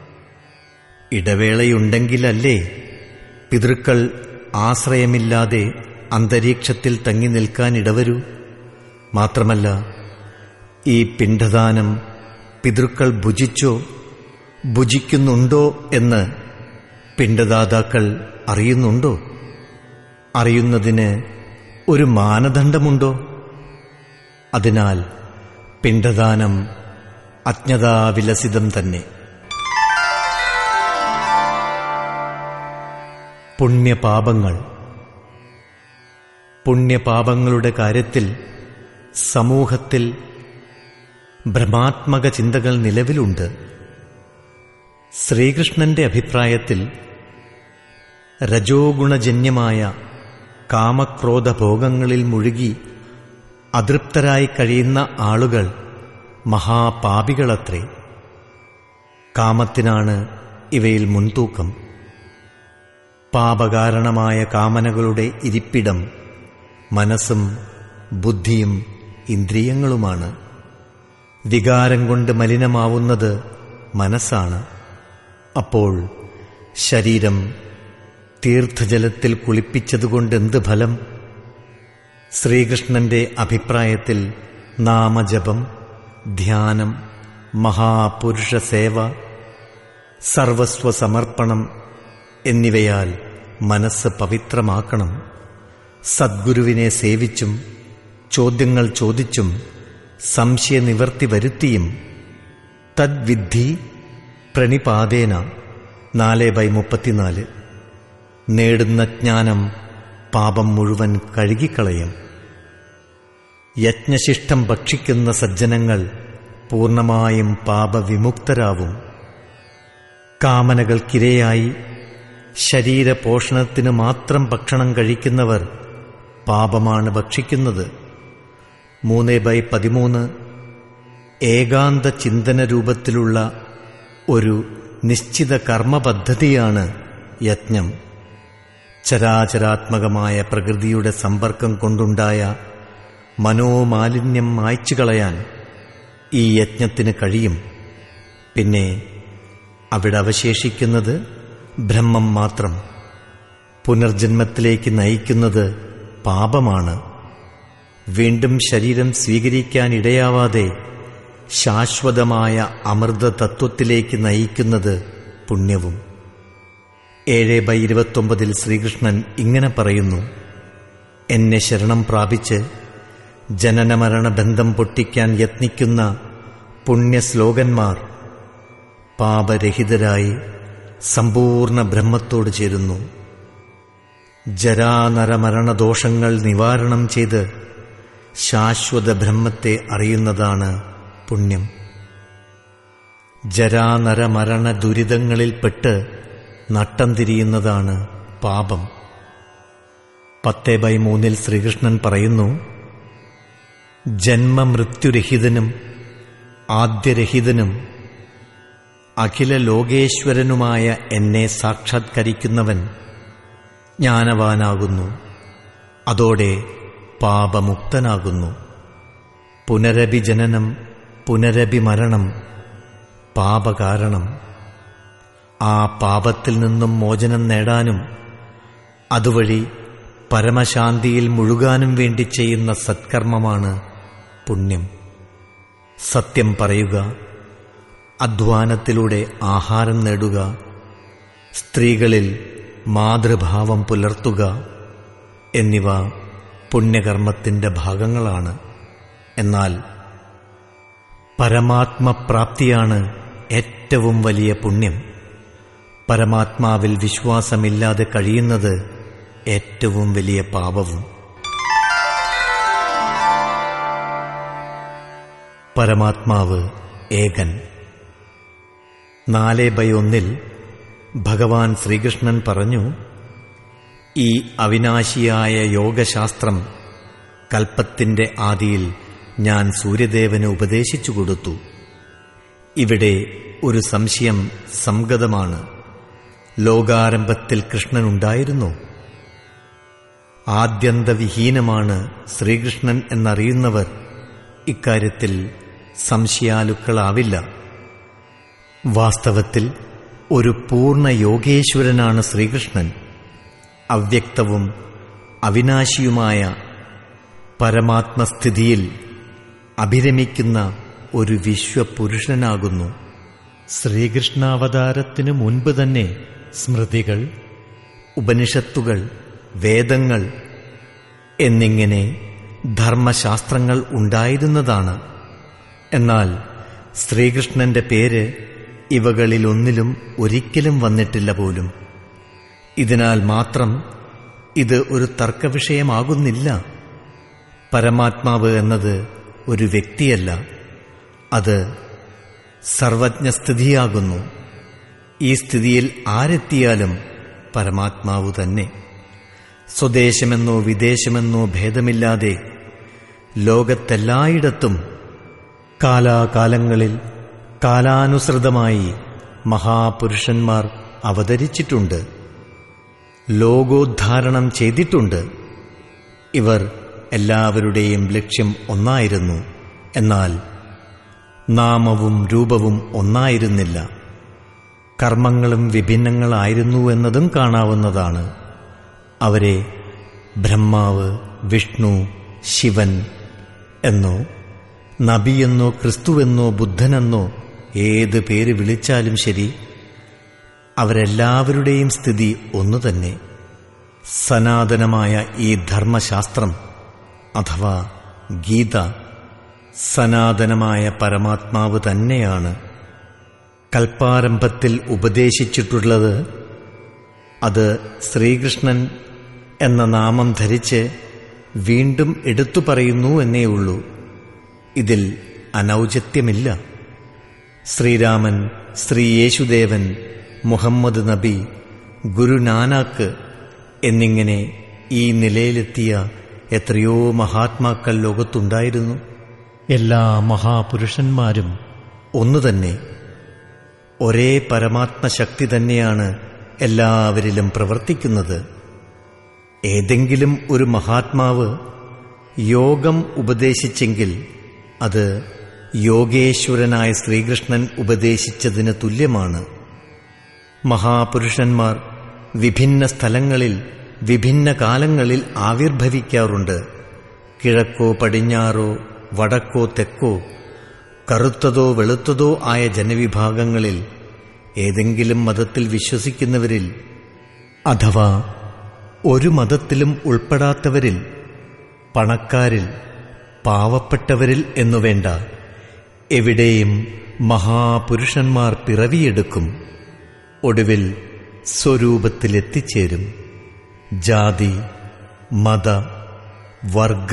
ഇടവേളയുണ്ടെങ്കിലല്ലേ പിതൃക്കൾ ആശ്രയമില്ലാതെ അന്തരീക്ഷത്തിൽ തങ്ങി നിൽക്കാൻ ഇടവരൂ മാത്രമല്ല ഈ പിണ്ഡദാനം പിതൃക്കൾ ഭുജിച്ചോ ഭുജിക്കുന്നുണ്ടോ എന്ന് പിണ്ഡദാതാക്കൾ അറിയുന്നുണ്ടോ അറിയുന്നതിന് ഒരു മാനദണ്ഡമുണ്ടോ അതിനാൽ പിണ്ഡദാനം അജ്ഞതാവിലസിതം തന്നെ പുണ്യപാപങ്ങൾ പുണ്യപാപങ്ങളുടെ കാര്യത്തിൽ സമൂഹത്തിൽ ഭ്രമാത്മക ചിന്തകൾ നിലവിലുണ്ട് ശ്രീകൃഷ്ണന്റെ അഭിപ്രായത്തിൽ രജോഗുണജന്യമായ കാമക്രോധ ഭോഗങ്ങളിൽ മുഴുകി അതൃപ്തരായി കഴിയുന്ന ആളുകൾ മഹാപാപികളത്രേ കാമത്തിനാണ് ഇവയിൽ മുൻതൂക്കം പാപകാരണമായ കാമനകളുടെ ഇരിപ്പിടം മനസ്സും ബുദ്ധിയും ഇന്ദ്രിയങ്ങളുമാണ് വികാരം കൊണ്ട് മലിനമാവുന്നത് മനസ്സാണ് അപ്പോൾ ശരീരം തീർത്ഥജലത്തിൽ കുളിപ്പിച്ചതുകൊണ്ട് എന്ത് ഫലം ശ്രീകൃഷ്ണന്റെ അഭിപ്രായത്തിൽ നാമജപം ധ്യാനം മഹാപുരുഷ സേവ സർവസ്വ സമർപ്പണം എന്നിവയാൽ മനസ്സ് പവിത്രമാക്കണം സദ്ഗുരുവിനെ സേവിച്ചും ചോദ്യങ്ങൾ ചോദിച്ചും സംശയനിവർത്തി വരുത്തിയും തദ്വിദ്ധി പ്രണിപാതേന നാല് ബൈ മുപ്പത്തിനാല് നേടുന്ന ജ്ഞാനം പാപം മുഴുവൻ കഴുകിക്കളയും യജ്ഞശിഷ്ടം ഭക്ഷിക്കുന്ന സജ്ജനങ്ങൾ പൂർണ്ണമായും പാപവിമുക്തരാവും കാമനകൾക്കിരയായി ശരീരപോഷണത്തിന് മാത്രം ഭക്ഷണം കഴിക്കുന്നവർ പാപമാണ് ഭക്ഷിക്കുന്നത് മൂന്ന് ബൈ പതിമൂന്ന് ഏകാന്ത ചിന്തന രൂപത്തിലുള്ള ഒരു നിശ്ചിത കർമ്മപദ്ധതിയാണ് യജ്ഞം ചരാചരാത്മകമായ പ്രകൃതിയുടെ സമ്പർക്കം കൊണ്ടുണ്ടായ മനോമാലിന്യം മായ്ച്ചു കളയാൻ ഈ യജ്ഞത്തിന് കഴിയും പിന്നെ അവിടെ അവശേഷിക്കുന്നത് ബ്രഹ്മം മാത്രം പുനർജന്മത്തിലേക്ക് നയിക്കുന്നത് പാപമാണ് വീണ്ടും ശരീരം സ്വീകരിക്കാൻ ഇടയാവാതെ ശാശ്വതമായ അമൃത തത്വത്തിലേക്ക് നയിക്കുന്നത് പുണ്യവും ഏഴ് ബൈ ഇരുപത്തൊമ്പതിൽ ശ്രീകൃഷ്ണൻ ഇങ്ങനെ പറയുന്നു എന്നെ ശരണം പ്രാപിച്ച് ജനനമരണ ബന്ധം പൊട്ടിക്കാൻ യത്നിക്കുന്ന പുണ്യശ്ലോകന്മാർ പാപരഹിതരായി സമ്പൂർണ്ണ ബ്രഹ്മത്തോട് ചേരുന്നു ജരാനരമരണദോഷങ്ങൾ നിവാരണം ചെയ്ത് ശാശ്വത ബ്രഹ്മത്തെ അറിയുന്നതാണ് പുണ്യം ജരാനരമരണ ദുരിതങ്ങളിൽപ്പെട്ട് നട്ടം തിരിയുന്നതാണ് പാപം പത്ത് ബൈ മൂന്നിൽ ശ്രീകൃഷ്ണൻ പറയുന്നു ജന്മമൃത്യുരഹിതനും ആദ്യരഹിതനും അഖില ലോകേശ്വരനുമായ എന്നെ സാക്ഷാത്കരിക്കുന്നവൻ ജ്ഞാനവാനാകുന്നു അതോടെ പാപമുക്തനാകുന്നു പുനരഭിജനനം പുനരഭിമരണം പാപകാരണം ആ പാപത്തിൽ നിന്നും മോചനം നേടാനും അതുവഴി പരമശാന്തിയിൽ മുഴുകാനും വേണ്ടി ചെയ്യുന്ന സത്കർമ്മമാണ് പുണ്യം സത്യം പറയുക അധ്വാനത്തിലൂടെ ആഹാരം നേടുക സ്ത്രീകളിൽ മാതൃഭാവം പുലർത്തുക എന്നിവ പുണ്യകർമ്മത്തിൻ്റെ ഭാഗങ്ങളാണ് എന്നാൽ പരമാത്മപ്രാപ്തിയാണ് ഏറ്റവും വലിയ പുണ്യം പരമാത്മാവിൽ വിശ്വാസമില്ലാതെ കഴിയുന്നത് ഏറ്റവും വലിയ പാപവും പരമാത്മാവ് ഏകൻ നാല് ബൈ ഒന്നിൽ ഭഗവാൻ ശ്രീകൃഷ്ണൻ പറഞ്ഞു ഈ അവിനാശിയായ യോഗശാസ്ത്രം കൽപ്പത്തിന്റെ ആദിയിൽ ഞാൻ സൂര്യദേവന് ഉപദേശിച്ചു കൊടുത്തു ഇവിടെ ഒരു സംശയം സംഗതമാണ് ലോകാരംഭത്തിൽ കൃഷ്ണനുണ്ടായിരുന്നു ആദ്യന്തവിഹീനമാണ് ശ്രീകൃഷ്ണൻ എന്നറിയുന്നവർ ഇക്കാര്യത്തിൽ സംശയാലുക്കളാവില്ല വാസ്തവത്തിൽ ഒരു പൂർണ്ണ യോഗേശ്വരനാണ് ശ്രീകൃഷ്ണൻ അവ്യക്തവും അവിനാശിയുമായ പരമാത്മസ്ഥിതിയിൽ അഭിരമിക്കുന്ന ഒരു വിശ്വപുരുഷനാകുന്നു ശ്രീകൃഷ്ണാവതാരത്തിനു മുൻപ് തന്നെ സ്മൃതികൾ ഉപനിഷത്തുകൾ വേദങ്ങൾ എന്നിങ്ങനെ ധർമ്മശാസ്ത്രങ്ങൾ ഉണ്ടായിരുന്നതാണ് എന്നാൽ ശ്രീകൃഷ്ണന്റെ പേര് ഇവകളിലൊന്നിലും ഒരിക്കലും വന്നിട്ടില്ല പോലും ഇതിനാൽ മാത്രം ഇത് ഒരു തർക്കവിഷയമാകുന്നില്ല പരമാത്മാവ് എന്നത് ഒരു വ്യക്തിയല്ല അത് സർവജ്ഞസ്ഥിതിയാകുന്നു ഈ സ്ഥിതിയിൽ ആരെത്തിയാലും പരമാത്മാവു തന്നെ സ്വദേശമെന്നോ വിദേശമെന്നോ ഭേദമില്ലാതെ ലോകത്തെല്ലായിടത്തും കാലാകാലങ്ങളിൽ കാലാനുസൃതമായി മഹാപുരുഷന്മാർ അവതരിച്ചിട്ടുണ്ട് ലോകോദ്ധാരണം ചെയ്തിട്ടുണ്ട് ഇവർ എല്ലാവരുടെയും ലക്ഷ്യം ഒന്നായിരുന്നു എന്നാൽ നാമവും രൂപവും ഒന്നായിരുന്നില്ല കർമ്മങ്ങളും വിഭിന്നങ്ങളായിരുന്നു എന്നതും കാണാവുന്നതാണ് അവരെ ബ്രഹ്മാവ് വിഷ്ണു ശിവൻ എന്നോ നബിയെന്നോ ക്രിസ്തുവെന്നോ ബുദ്ധനെന്നോ ഏത് പേര് വിളിച്ചാലും ശരി അവരെല്ലാവരുടെയും സ്ഥിതി ഒന്നു തന്നെ സനാതനമായ ഈ ധർമ്മശാസ്ത്രം അഥവാ ഗീത സനാതനമായ പരമാത്മാവ് തന്നെയാണ് കൽപ്പാരംഭത്തിൽ ഉപദേശിച്ചിട്ടുള്ളത് അത് ശ്രീകൃഷ്ണൻ എന്ന നാമം ധരിച്ച് വീണ്ടും എടുത്തു പറയുന്നു എന്നേ ഉള്ളൂ ഇതിൽ അനൗചത്യമില്ല ശ്രീരാമൻ ശ്രീ യേശുദേവൻ മുഹമ്മദ് നബി ഗുരുനാനാക്ക് എന്നിങ്ങനെ ഈ നിലയിലെത്തിയ എത്രയോ മഹാത്മാക്കൾ ലോകത്തുണ്ടായിരുന്നു എല്ലാ മഹാപുരുഷന്മാരും ഒന്നു തന്നെ ഒരേ പരമാത്മശക്തി തന്നെയാണ് എല്ലാവരിലും പ്രവർത്തിക്കുന്നത് ഏതെങ്കിലും ഒരു മഹാത്മാവ് യോഗം ഉപദേശിച്ചെങ്കിൽ അത് യോഗേശ്വരനായ ശ്രീകൃഷ്ണൻ ഉപദേശിച്ചതിന് തുല്യമാണ് മഹാപുരുഷന്മാർ വിഭിന്ന സ്ഥലങ്ങളിൽ വിഭിന്ന കാലങ്ങളിൽ ആവിർഭവിക്കാറുണ്ട് കിഴക്കോ പടിഞ്ഞാറോ വടക്കോ തെക്കോ കറുത്തതോ വെളുത്തതോ ആയ ജനവിഭാഗങ്ങളിൽ ഏതെങ്കിലും മതത്തിൽ വിശ്വസിക്കുന്നവരിൽ അഥവാ ഒരു മതത്തിലും ഉൾപ്പെടാത്തവരിൽ പണക്കാരിൽ പാവപ്പെട്ടവരിൽ എന്നുവേണ്ട എവിടെയും മഹാപുരുഷന്മാർ പിറവിയെടുക്കും ഒടുവിൽ സ്വരൂപത്തിലെത്തിച്ചേരും ജാതി മത വർഗ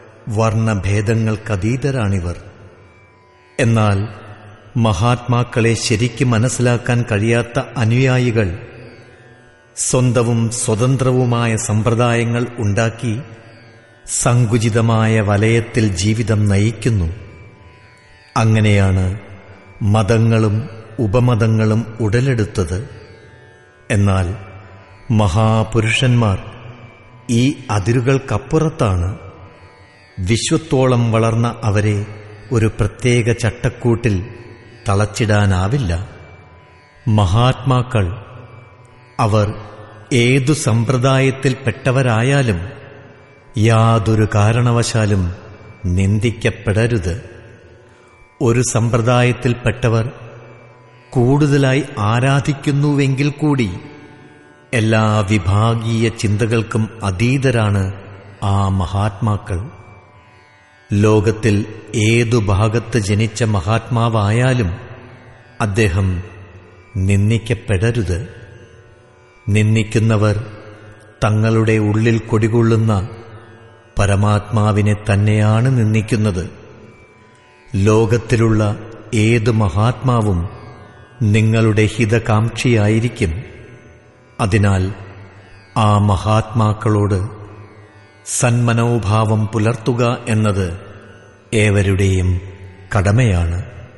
വർണ്ണഭേദങ്ങൾക്കതീതരാണിവർ എന്നാൽ മഹാത്മാക്കളെ ശരിക്കും മനസ്സിലാക്കാൻ കഴിയാത്ത അനുയായികൾ സ്വന്തവും സ്വതന്ത്രവുമായ സമ്പ്രദായങ്ങൾ ഉണ്ടാക്കി സങ്കുചിതമായ വലയത്തിൽ ജീവിതം നയിക്കുന്നു അങ്ങനെയാണ് മതങ്ങളും ഉപമതങ്ങളും ഉടലെടുത്തത് എന്നാൽ മഹാപുരുഷന്മാർ ഈ അതിരുകൾക്കപ്പുറത്താണ് വിശ്വത്തോളം വളർന്ന അവരെ ഒരു പ്രത്യേക ചട്ടക്കൂട്ടിൽ തളച്ചിടാനാവില്ല മഹാത്മാക്കൾ അവർ ഏതു സമ്പ്രദായത്തിൽപ്പെട്ടവരായാലും യാതൊരു കാരണവശാലും നിന്ദിക്കപ്പെടരുത് ഒരു സമ്പ്രദായത്തിൽപ്പെട്ടവർ കൂടുതലായി ആരാധിക്കുന്നുവെങ്കിൽ കൂടി എല്ലാ വിഭാഗീയ ചിന്തകൾക്കും അതീതരാണ് ആ മഹാത്മാക്കൾ ലോകത്തിൽ ഏതു ഭാഗത്ത് ജനിച്ച മഹാത്മാവായാലും അദ്ദേഹം നിന്ദിക്കപ്പെടരുത് നിന്ദിക്കുന്നവർ തങ്ങളുടെ ഉള്ളിൽ കൊടികൊള്ളുന്ന പരമാത്മാവിനെ തന്നെയാണ് നിന്ദിക്കുന്നത് ലോകത്തിലുള്ള ഏതു മഹാത്മാവും നിങ്ങളുടെ ഹിതകാംക്ഷിയായിരിക്കും അതിനാൽ ആ മഹാത്മാക്കളോട് സന്മനോഭാവം പുലർത്തുക എന്നത് ഏവരുടെയും കടമയാണ്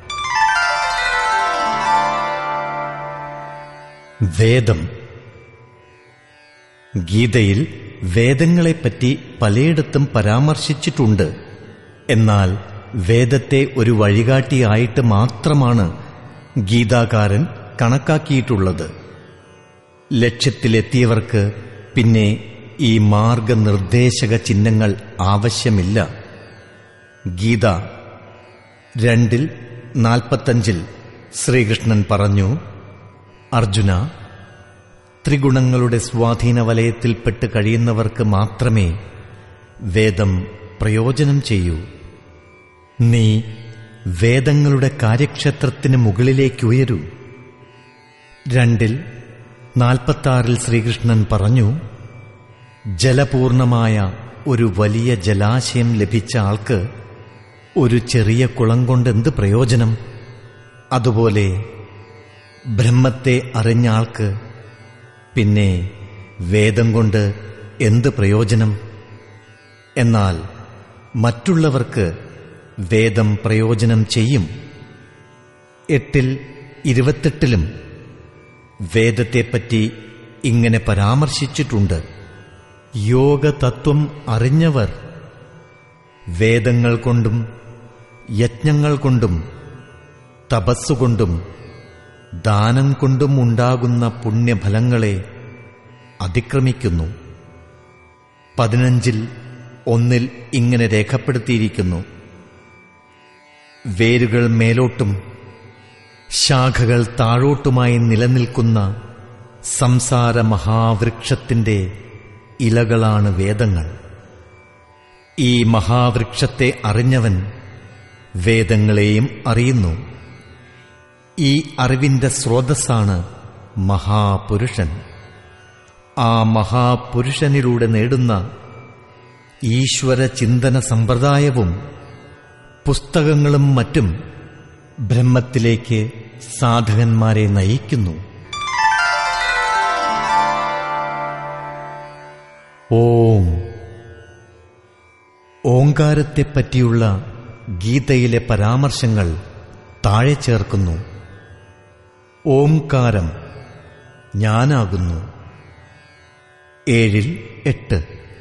വേദം ഗീതയിൽ വേദങ്ങളെപ്പറ്റി പലയിടത്തും പരാമർശിച്ചിട്ടുണ്ട് എന്നാൽ വേദത്തെ ഒരു വഴികാട്ടിയായിട്ട് മാത്രമാണ് ഗീതാകാരൻ കണക്കാക്കിയിട്ടുള്ളത് ലക്ഷ്യത്തിലെത്തിയവർക്ക് പിന്നെ ഈ മാർഗനിർദ്ദേശക ചിഹ്നങ്ങൾ ആവശ്യമില്ല ഗീത രണ്ടിൽ നാൽപ്പത്തഞ്ചിൽ ശ്രീകൃഷ്ണൻ പറഞ്ഞു അർജുന ത്രിഗുണങ്ങളുടെ സ്വാധീന വലയത്തിൽപ്പെട്ട് കഴിയുന്നവർക്ക് മാത്രമേ വേദം പ്രയോജനം ചെയ്യൂ നീ വേദങ്ങളുടെ കാര്യക്ഷേത്രത്തിന് മുകളിലേക്ക് ഉയരൂ രണ്ടിൽ നാൽപ്പത്താറിൽ ശ്രീകൃഷ്ണൻ പറഞ്ഞു ജലപൂർണമായ ഒരു വലിയ ജലാശയം ലഭിച്ച ആൾക്ക് ഒരു ചെറിയ കുളം കൊണ്ട് എന്ത് പ്രയോജനം അതുപോലെ ബ്രഹ്മത്തെ അറിഞ്ഞ ആൾക്ക് പിന്നെ വേദം കൊണ്ട് എന്ത് പ്രയോജനം എന്നാൽ മറ്റുള്ളവർക്ക് വേദം പ്രയോജനം ചെയ്യും എട്ടിൽ ഇരുപത്തെട്ടിലും വേദത്തെപ്പറ്റി ഇങ്ങനെ പരാമർശിച്ചിട്ടുണ്ട് യോഗതത്വം അറിഞ്ഞവർ വേദങ്ങൾ കൊണ്ടും യജ്ഞങ്ങൾ കൊണ്ടും തപസ്സുകൊണ്ടും ദാനം കൊണ്ടും ഉണ്ടാകുന്ന പുണ്യഫലങ്ങളെ അതിക്രമിക്കുന്നു പതിനഞ്ചിൽ ഒന്നിൽ ഇങ്ങനെ രേഖപ്പെടുത്തിയിരിക്കുന്നു വേരുകൾ മേലോട്ടും ശാഖകൾ താഴോട്ടുമായി നിലനിൽക്കുന്ന സംസാര മഹാവൃക്ഷത്തിന്റെ ഇലകളാണ് വേദങ്ങൾ ഈ മഹാവൃക്ഷത്തെ അറിഞ്ഞവൻ വേദങ്ങളെയും അറിയുന്നു ഈ അറിവിന്റെ സ്രോതസ്സാണ് മഹാപുരുഷൻ ആ മഹാപുരുഷനിലൂടെ നേടുന്ന ഈശ്വര ചിന്തന സമ്പ്രദായവും പുസ്തകങ്ങളും മറ്റും ബ്രഹ്മത്തിലേക്ക് സാധകന്മാരെ നയിക്കുന്നു ഓം ഓങ്കാരത്തെപ്പറ്റിയുള്ള ഗീതയിലെ പരാമർശങ്ങൾ താഴെ ചേർക്കുന്നു ഓംകാരം ഞാനാകുന്നു ഏഴിൽ എട്ട്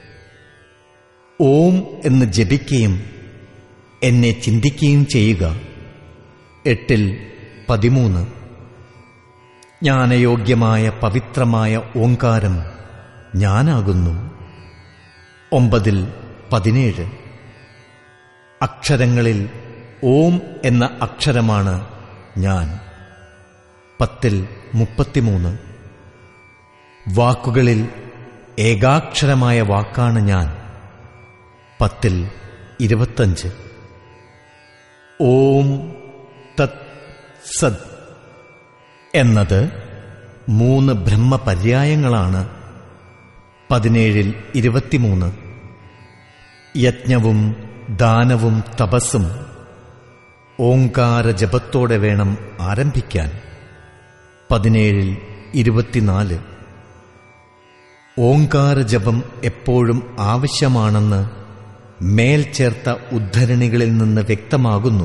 ഓം എന്ന് ജപിക്കുകയും എന്നെ ചിന്തിക്കുകയും ചെയ്യുക എട്ടിൽ പതിമൂന്ന് ജ്ഞാനയോഗ്യമായ പവിത്രമായ ഓങ്കാരം ഞാനാകുന്നു ഒമ്പതിൽ പതിനേഴ് അക്ഷരങ്ങളിൽ ഓം എന്ന അക്ഷരമാണ് ഞാൻ പത്തിൽ മുപ്പത്തിമൂന്ന് വാക്കുകളിൽ ഏകാക്ഷരമായ വാക്കാണ് ഞാൻ പത്തിൽ ഇരുപത്തഞ്ച് ഓം തത് സത് എന്നത് മൂന്ന് ബ്രഹ്മപര്യായങ്ങളാണ് പതിനേഴിൽ ഇരുപത്തിമൂന്ന് യജ്ഞവും ദാനവും തപസ്സും ഓങ്കാര ജപത്തോടെ വേണം ആരംഭിക്കാൻ പതിനേഴിൽ ഇരുപത്തിനാല് ഓങ്കാര ജപം എപ്പോഴും ആവശ്യമാണെന്ന് മേൽ ചേർത്ത ഉദ്ധരണികളിൽ നിന്ന് വ്യക്തമാകുന്നു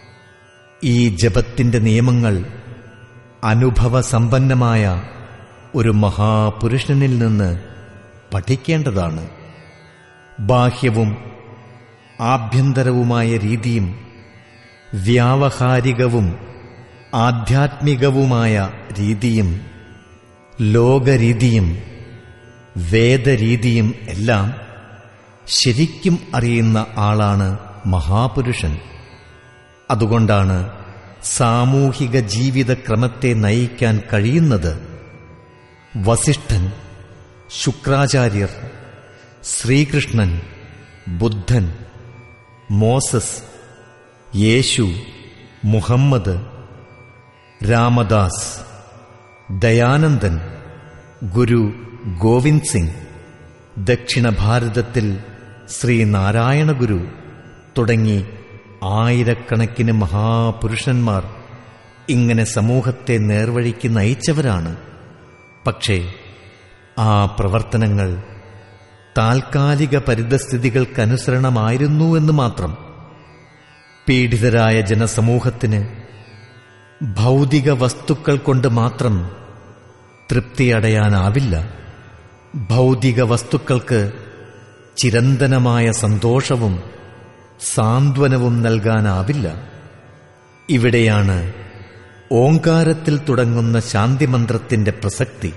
ഈ ജപത്തിന്റെ നിയമങ്ങൾ അനുഭവസമ്പന്നമായ ഒരു മഹാപുരുഷനിൽ നിന്ന് പഠിക്കേണ്ടതാണ് ബാഹ്യവും ആഭ്യന്തരവുമായ രീതിയും വ്യാവഹാരികവും ആധ്യാത്മികവുമായ രീതിയും ലോകരീതിയും വേദരീതിയും എല്ലാം ശരിക്കും അറിയുന്ന ആളാണ് മഹാപുരുഷൻ അതുകൊണ്ടാണ് സാമൂഹിക ജീവിതക്രമത്തെ നയിക്കാൻ കഴിയുന്നത് വസിഷ്ഠൻ ശുക്രാചാര്യർ ശ്രീകൃഷ്ണൻ ബുദ്ധൻ മോസസ് യേശു മുഹമ്മദ് രാമദാസ് ദയാനന്ദൻ ഗുരു ഗോവിന്ദ് സിംഗ് ദക്ഷിണ ഭാരതത്തിൽ ശ്രീനാരായണ ഗുരു തുടങ്ങി ആയിരക്കണക്കിന് മഹാപുരുഷന്മാർ ഇങ്ങനെ സമൂഹത്തെ നേർവഴിക്ക് നയിച്ചവരാണ് പക്ഷേ ആ പ്രവർത്തനങ്ങൾ താൽക്കാലിക പരിതസ്ഥിതികൾക്കനുസരണമായിരുന്നു എന്ന് മാത്രം പീഡിതരായ ജനസമൂഹത്തിന് ഭൗതിക വസ്തുക്കൾ കൊണ്ട് മാത്രം തൃപ്തിയടയാനാവില്ല ഭൗതിക വസ്തുക്കൾക്ക് ചിരന്തനമായ സന്തോഷവും സാന്ത്വനവും നൽകാനാവില്ല ഇവിടെയാണ് ഓങ്കാരത്തിൽ തുടങ്ങുന്ന ശാന്തിമന്ത്രത്തിന്റെ പ്രസക്തി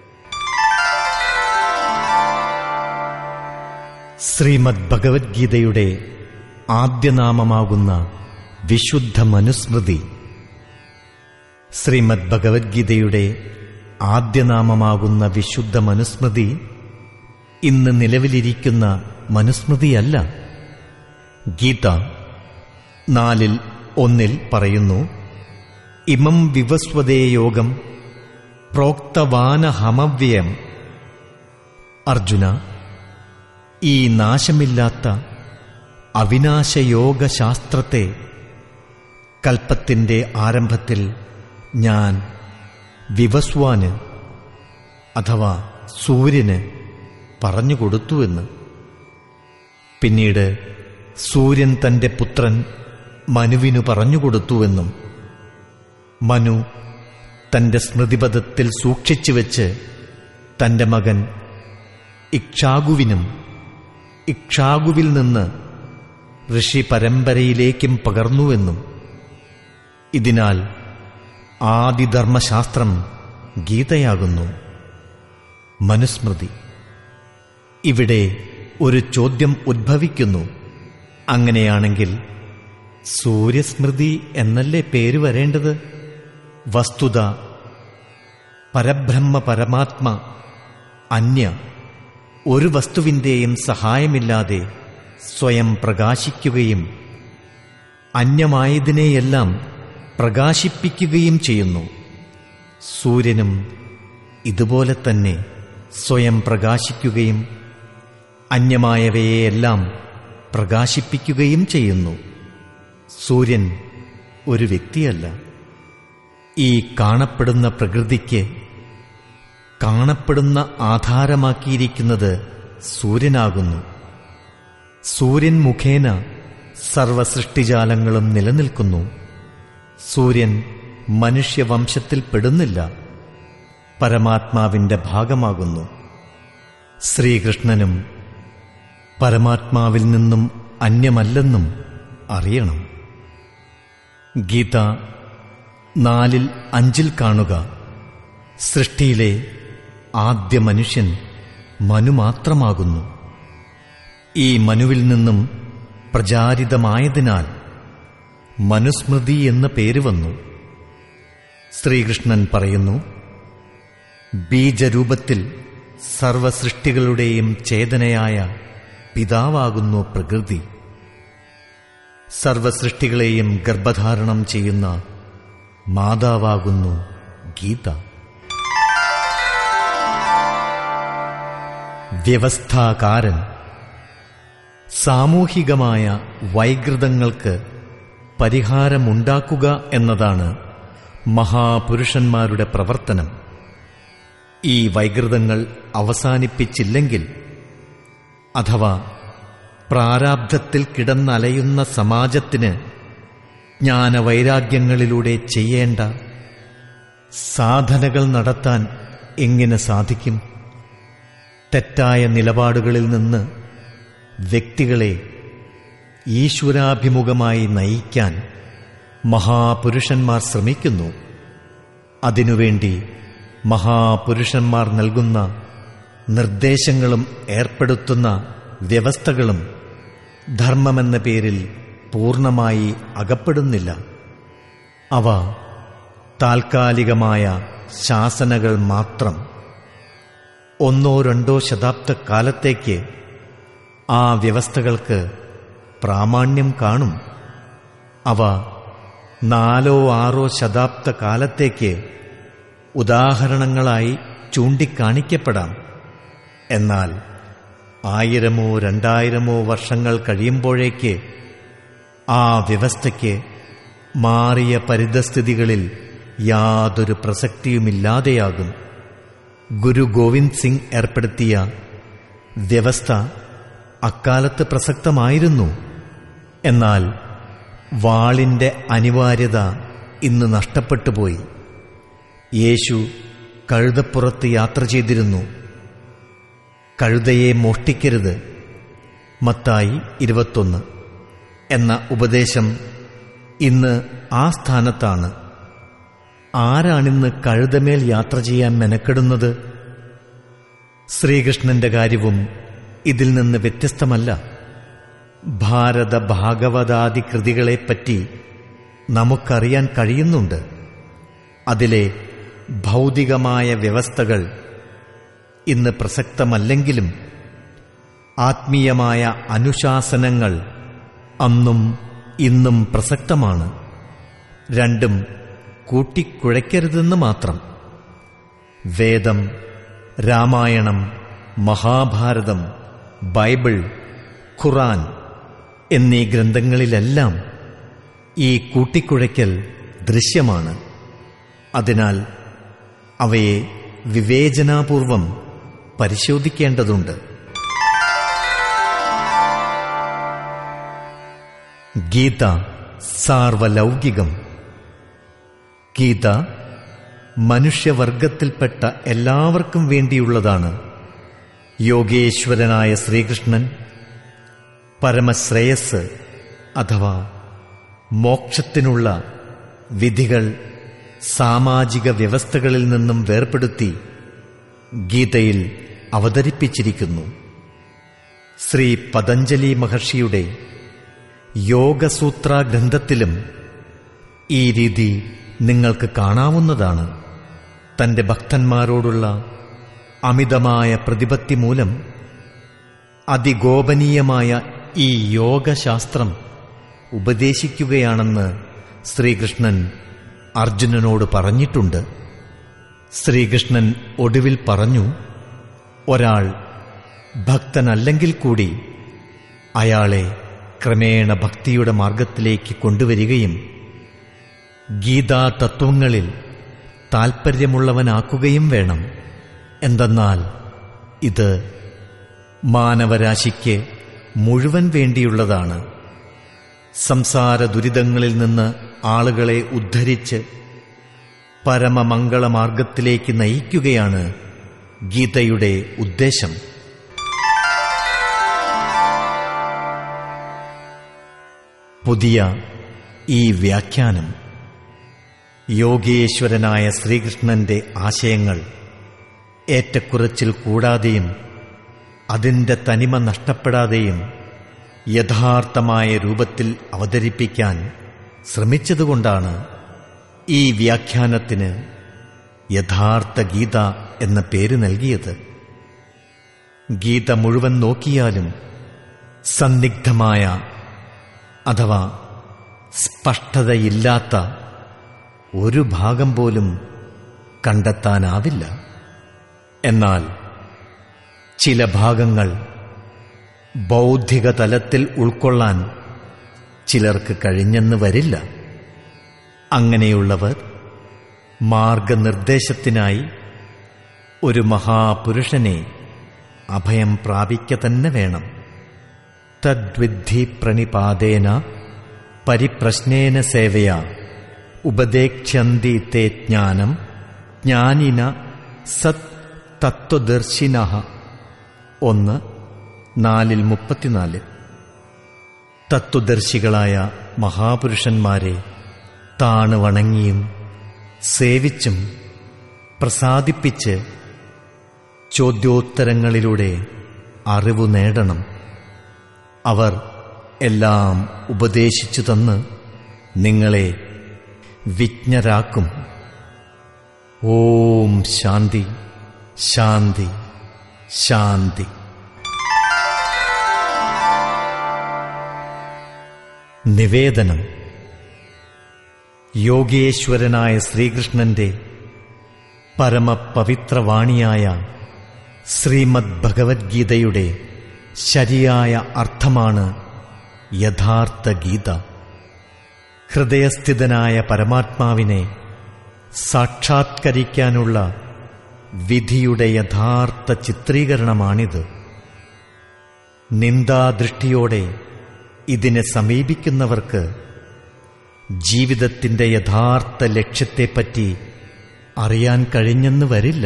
ശ്രീമദ് ഭഗവത്ഗീതയുടെ ആദ്യനാമമാകുന്ന വിശുദ്ധ മനുസ്മൃതി ശ്രീമദ് ഭഗവത്ഗീതയുടെ ആദ്യനാമമാകുന്ന വിശുദ്ധ മനുസ്മൃതി ഇന്ന് നിലവിലിരിക്കുന്ന മനുസ്മൃതിയല്ല ഗീത നാലിൽ ഒന്നിൽ പറയുന്നു ഇമം വിവസ്വതേ യോഗം പ്രോക്തവാനഹമവ്യയം അർജുന ഈ നാശമില്ലാത്ത അവിനാശയോഗശാസ്ത്രത്തെ കൽപ്പത്തിന്റെ ആരംഭത്തിൽ ഞാൻ വിവസ്വാന് അഥവാ സൂര്യന് പറഞ്ഞുകൊടുത്തുവെന്ന് പിന്നീട് സൂര്യൻ തന്റെ പുത്രൻ മനുവിനു പറഞ്ഞുകൊടുത്തുവെന്നും മനു തന്റെ സ്മൃതിപഥത്തിൽ സൂക്ഷിച്ചുവെച്ച് തന്റെ മകൻ ഇക്ഷാഗുവിനും ഇക്ഷാഗുവിൽ നിന്ന് ഋഷി പരമ്പരയിലേക്കും പകർന്നുവെന്നും ഇതിനാൽ ആദിധർമ്മശാസ്ത്രം ഗീതയാകുന്നു മനുസ്മൃതി ഇവിടെ ഒരു ചോദ്യം ഉദ്ഭവിക്കുന്നു അങ്ങനെയാണെങ്കിൽ സൂര്യസ്മൃതി എന്നല്ലേ പേര് വരേണ്ടത് വസ്തുത പരബ്രഹ്മ പരമാത്മ അന്യ ഒരു വസ്തുവിൻ്റെയും സഹായമില്ലാതെ സ്വയം പ്രകാശിക്കുകയും അന്യമായതിനെയെല്ലാം പ്രകാശിപ്പിക്കുകയും ചെയ്യുന്നു സൂര്യനും ഇതുപോലെ തന്നെ സ്വയം പ്രകാശിക്കുകയും അന്യമായവയെയെല്ലാം പ്രകാശിപ്പിക്കുകയും ചെയ്യുന്നു സൂര്യൻ ഒരു വ്യക്തിയല്ല ഈ കാണപ്പെടുന്ന പ്രകൃതിക്ക് കാണപ്പെടുന്ന ആധാരമാക്കിയിരിക്കുന്നത് സൂര്യനാകുന്നു സൂര്യൻ മുഖേന സർവസൃഷ്ടിജാലങ്ങളും നിലനിൽക്കുന്നു സൂര്യൻ മനുഷ്യവംശത്തിൽ പെടുന്നില്ല പരമാത്മാവിന്റെ ഭാഗമാകുന്നു ശ്രീകൃഷ്ണനും പരമാത്മാവിൽ നിന്നും അന്യമല്ലെന്നും അറിയണം ഗീത നാലിൽ അഞ്ചിൽ കാണുക സൃഷ്ടിയിലെ ആദ്യ മനുഷ്യൻ മനു മാത്രമാകുന്നു ഈ മനുവിൽ നിന്നും പ്രചാരിതമായതിനാൽ മനുസ്മൃതി എന്ന പേര് വന്നു ശ്രീകൃഷ്ണൻ പറയുന്നു ബീജരൂപത്തിൽ സർവസൃഷ്ടികളുടെയും ചേതനയായ പിതാവാകുന്നു പ്രകൃതി സർവസൃഷ്ടികളെയും ഗർഭധാരണം ചെയ്യുന്ന മാതാവാകുന്നു ഗീത വ്യവസ്ഥാകാരൻ സാമൂഹികമായ വൈകൃതങ്ങൾക്ക് പരിഹാരമുണ്ടാക്കുക എന്നതാണ് മഹാപുരുഷന്മാരുടെ പ്രവർത്തനം ഈ വൈകൃതങ്ങൾ അവസാനിപ്പിച്ചില്ലെങ്കിൽ അഥവാ പ്രാരാബ്ധത്തിൽ കിടന്നലയുന്ന സമാജത്തിന് ജ്ഞാനവൈരാഗ്യങ്ങളിലൂടെ ചെയ്യേണ്ട സാധനകൾ നടത്താൻ എങ്ങനെ സാധിക്കും തെറ്റായ നിലപാടുകളിൽ നിന്ന് വ്യക്തികളെ ഈശ്വരാഭിമുഖമായി നയിക്കാൻ മഹാപുരുഷന്മാർ ശ്രമിക്കുന്നു അതിനുവേണ്ടി മഹാപുരുഷന്മാർ നൽകുന്ന നിർദ്ദേശങ്ങളും ഏർപ്പെടുത്തുന്ന വ്യവസ്ഥകളും ധർമ്മമെന്ന പേരിൽ പൂർണ്ണമായി അകപ്പെടുന്നില്ല അവ താൽക്കാലികമായ ശാസനകൾ മാത്രം ഒന്നോ രണ്ടോ ശതാബ്ദ കാലത്തേക്ക് ആ വ്യവസ്ഥകൾക്ക് പ്രാമാണ്യം കാണും അവ നാലോ ആറോ ശതാബ്ദ കാലത്തേക്ക് ഉദാഹരണങ്ങളായി ചൂണ്ടിക്കാണിക്കപ്പെടാം എന്നാൽ ആയിരമോ രണ്ടായിരമോ വർഷങ്ങൾ കഴിയുമ്പോഴേക്ക് ആ വ്യവസ്ഥയ്ക്ക് മാറിയ പരിതസ്ഥിതികളിൽ യാതൊരു പ്രസക്തിയുമില്ലാതെയാകും ഗുരു ഗോവിന്ദ് സിംഗ് ഏർപ്പെടുത്തിയ വ്യവസ്ഥ അക്കാലത്ത് പ്രസക്തമായിരുന്നു എന്നാൽ വാളിന്റെ അനിവാര്യത ഇന്ന് നഷ്ടപ്പെട്ടുപോയി യേശു കഴുതപ്പുറത്ത് യാത്ര ചെയ്തിരുന്നു കഴുതയെ മോഷ്ടിക്കരുത് മത്തായി ഇരുപത്തൊന്ന് എന്ന ഉപദേശം ഇന്ന് ആ സ്ഥാനത്താണ് ആരാണിന്ന് കഴുതമേൽ യാത്ര ചെയ്യാൻ മെനക്കെടുന്നത് ശ്രീകൃഷ്ണന്റെ കാര്യവും ഇതിൽ നിന്ന് വ്യത്യസ്തമല്ല ഭാരത ഭാഗവതാദി കൃതികളെപ്പറ്റി നമുക്കറിയാൻ കഴിയുന്നുണ്ട് അതിലെ ഭൗതികമായ വ്യവസ്ഥകൾ ഇന്ന് പ്രസക്തമല്ലെങ്കിലും ആത്മീയമായ അനുശാസനങ്ങൾ അന്നും ഇന്നും പ്രസക്തമാണ് രണ്ടും കൂട്ടിക്കുഴയ്ക്കരുതെന്ന് മാത്രം വേദം രാമായണം മഹാഭാരതം ബൈബിൾ ഖുറാൻ എന്നീ ഗ്രന്ഥങ്ങളിലെല്ലാം ഈ കൂട്ടിക്കുഴയ്ക്കൽ ദൃശ്യമാണ് അതിനാൽ അവയെ വിവേചനാപൂർവം പരിശോധിക്കേണ്ടതുണ്ട് ഗീത സാർവലൗകികം ഗീത മനുഷ്യവർഗത്തിൽപ്പെട്ട എല്ലാവർക്കും വേണ്ടിയുള്ളതാണ് യോഗേശ്വരനായ ശ്രീകൃഷ്ണൻ പരമശ്രേയസ് അഥവാ മോക്ഷത്തിനുള്ള വിധികൾ സാമാജിക വ്യവസ്ഥകളിൽ നിന്നും വേർപെടുത്തി ഗീതയിൽ അവതരിപ്പിച്ചിരിക്കുന്നു ശ്രീ പതഞ്ജലി മഹർഷിയുടെ യോഗസൂത്ര ഗ്രന്ഥത്തിലും ഈ രീതി നിങ്ങൾക്ക് കാണാവുന്നതാണ് തന്റെ ഭക്തന്മാരോടുള്ള അമിതമായ പ്രതിപത്തി മൂലം അതിഗോപനീയമായ ഈ യോഗശാസ്ത്രം ഉപദേശിക്കുകയാണെന്ന് ശ്രീകൃഷ്ണൻ അർജുനനോട് പറഞ്ഞിട്ടുണ്ട് ശ്രീകൃഷ്ണൻ ഒടുവിൽ പറഞ്ഞു ഒരാൾ ഭക്തനല്ലെങ്കിൽ കൂടി അയാളെ ക്രമേണ ഭക്തിയുടെ മാർഗത്തിലേക്ക് കൊണ്ടുവരികയും ഗീതാ തത്വങ്ങളിൽ താൽപ്പര്യമുള്ളവനാക്കുകയും വേണം എന്തെന്നാൽ ഇത് മാനവരാശിക്ക് മുഴുവൻ വേണ്ടിയുള്ളതാണ് സംസാര ദുരിതങ്ങളിൽ നിന്ന് ആളുകളെ ഉദ്ധരിച്ച് പരമമംഗളമാർഗത്തിലേക്ക് നയിക്കുകയാണ് ഗീതയുടെ ഉദ്ദേശം പുതിയ ഈ വ്യാഖ്യാനം യോഗേശ്വരനായ ശ്രീകൃഷ്ണന്റെ ആശയങ്ങൾ ഏറ്റക്കുറച്ചിൽ കൂടാതെയും അതിൻ്റെ തനിമ നഷ്ടപ്പെടാതെയും യഥാർത്ഥമായ രൂപത്തിൽ അവതരിപ്പിക്കാൻ ശ്രമിച്ചതുകൊണ്ടാണ് ഈ വ്യാഖ്യാനത്തിന് യഥാർത്ഥ ഗീത എന്ന പേര് നൽകിയത് ഗീത മുഴുവൻ നോക്കിയാലും സന്ദിഗ്ധമായ അഥവാ സ്പഷ്ടതയില്ലാത്ത ഒരു ഭാഗം പോലും കണ്ടെത്താനാവില്ല എന്നാൽ ചില ഭാഗങ്ങൾ ബൗദ്ധിക തലത്തിൽ ഉൾക്കൊള്ളാൻ ചിലർക്ക് കഴിഞ്ഞെന്ന് വരില്ല അങ്ങനെയുള്ളവർ മാർഗനിർദ്ദേശത്തിനായി ഒരു മഹാപുരുഷനെ അഭയം പ്രാപിക്ക തന്നെ വേണം തദ്വിദ്ധി പ്രണിപാതേന പരിപ്രശ്നേന സേവയാ ഉപദേക്ഷ്യന്തി തേ ജ്ഞാനം ജ്ഞാനിന സത് തത്വദർശിന ഒന്ന് നാലിൽ മുപ്പത്തിനാല് തത്വദർശികളായ മഹാപുരുഷന്മാരെ താണ് വണങ്ങിയും സേവിച്ചും പ്രസാദിപ്പിച്ച് ചോദ്യോത്തരങ്ങളിലൂടെ അറിവു നേടണം അവർ എല്ലാം ഉപദേശിച്ചു തന്ന് നിങ്ങളെ വിജ്ഞരാക്കും ഓം ശാന്തി ശാന്തി ശാന്തി നിവേദനം യോഗേശ്വരനായ ശ്രീകൃഷ്ണന്റെ പരമപവിത്രവാണിയായ ശ്രീമദ് ഭഗവത്ഗീതയുടെ ശരിയായ അർത്ഥമാണ് യഥാർത്ഥ ഗീത ഹൃദയസ്ഥിതനായ പരമാത്മാവിനെ സാക്ഷാത്കരിക്കാനുള്ള വിധിയുടെ യഥാർത്ഥ ചിത്രീകരണമാണിത് നിന്ദാദൃഷ്ടിയോടെ ഇതിനെ സമീപിക്കുന്നവർക്ക് ജീവിതത്തിന്റെ യഥാർത്ഥ ലക്ഷ്യത്തെപ്പറ്റി അറിയാൻ കഴിഞ്ഞെന്ന് വരില്ല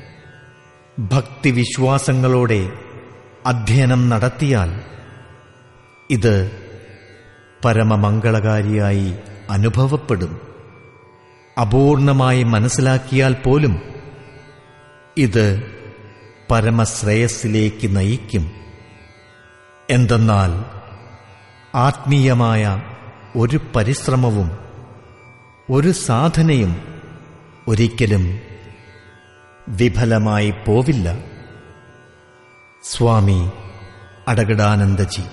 ഭക്തിവിശ്വാസങ്ങളോടെ അധ്യയനം നടത്തിയാൽ ഇത് പരമമംഗളകാരിയായി അനുഭവപ്പെടും അപൂർണമായി മനസ്സിലാക്കിയാൽ പോലും ഇത് പരമശ്രേയസ്സിലേക്ക് നയിക്കും എന്തെന്നാൽ ആത്മീയമായ ഒരു പരിശ്രമവും ഒരു സാധനയും ഒരിക്കലും വിഫലമായി പോവില്ല സ്വാമി അടകടാനന്ദജി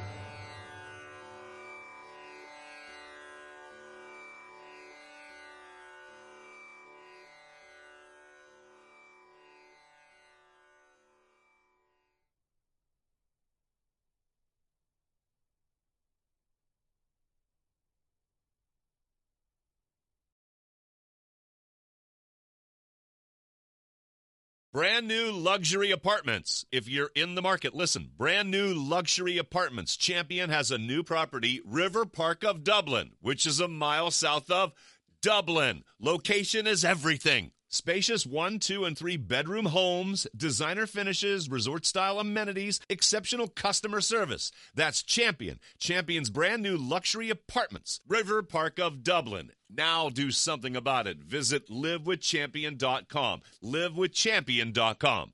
Brand new luxury apartments. If you're in the market, listen. Brand new luxury apartments. Champion has a new property, River Park of Dublin, which is a mile south of Dublin. Location is everything. Spacious one, two, and three bedroom homes, designer finishes, resort style amenities, exceptional customer service. That's Champion. Champion's brand new luxury apartments, River Park of Dublin. Now do something about it. Visit livewithchampion.com. Livewithchampion.com.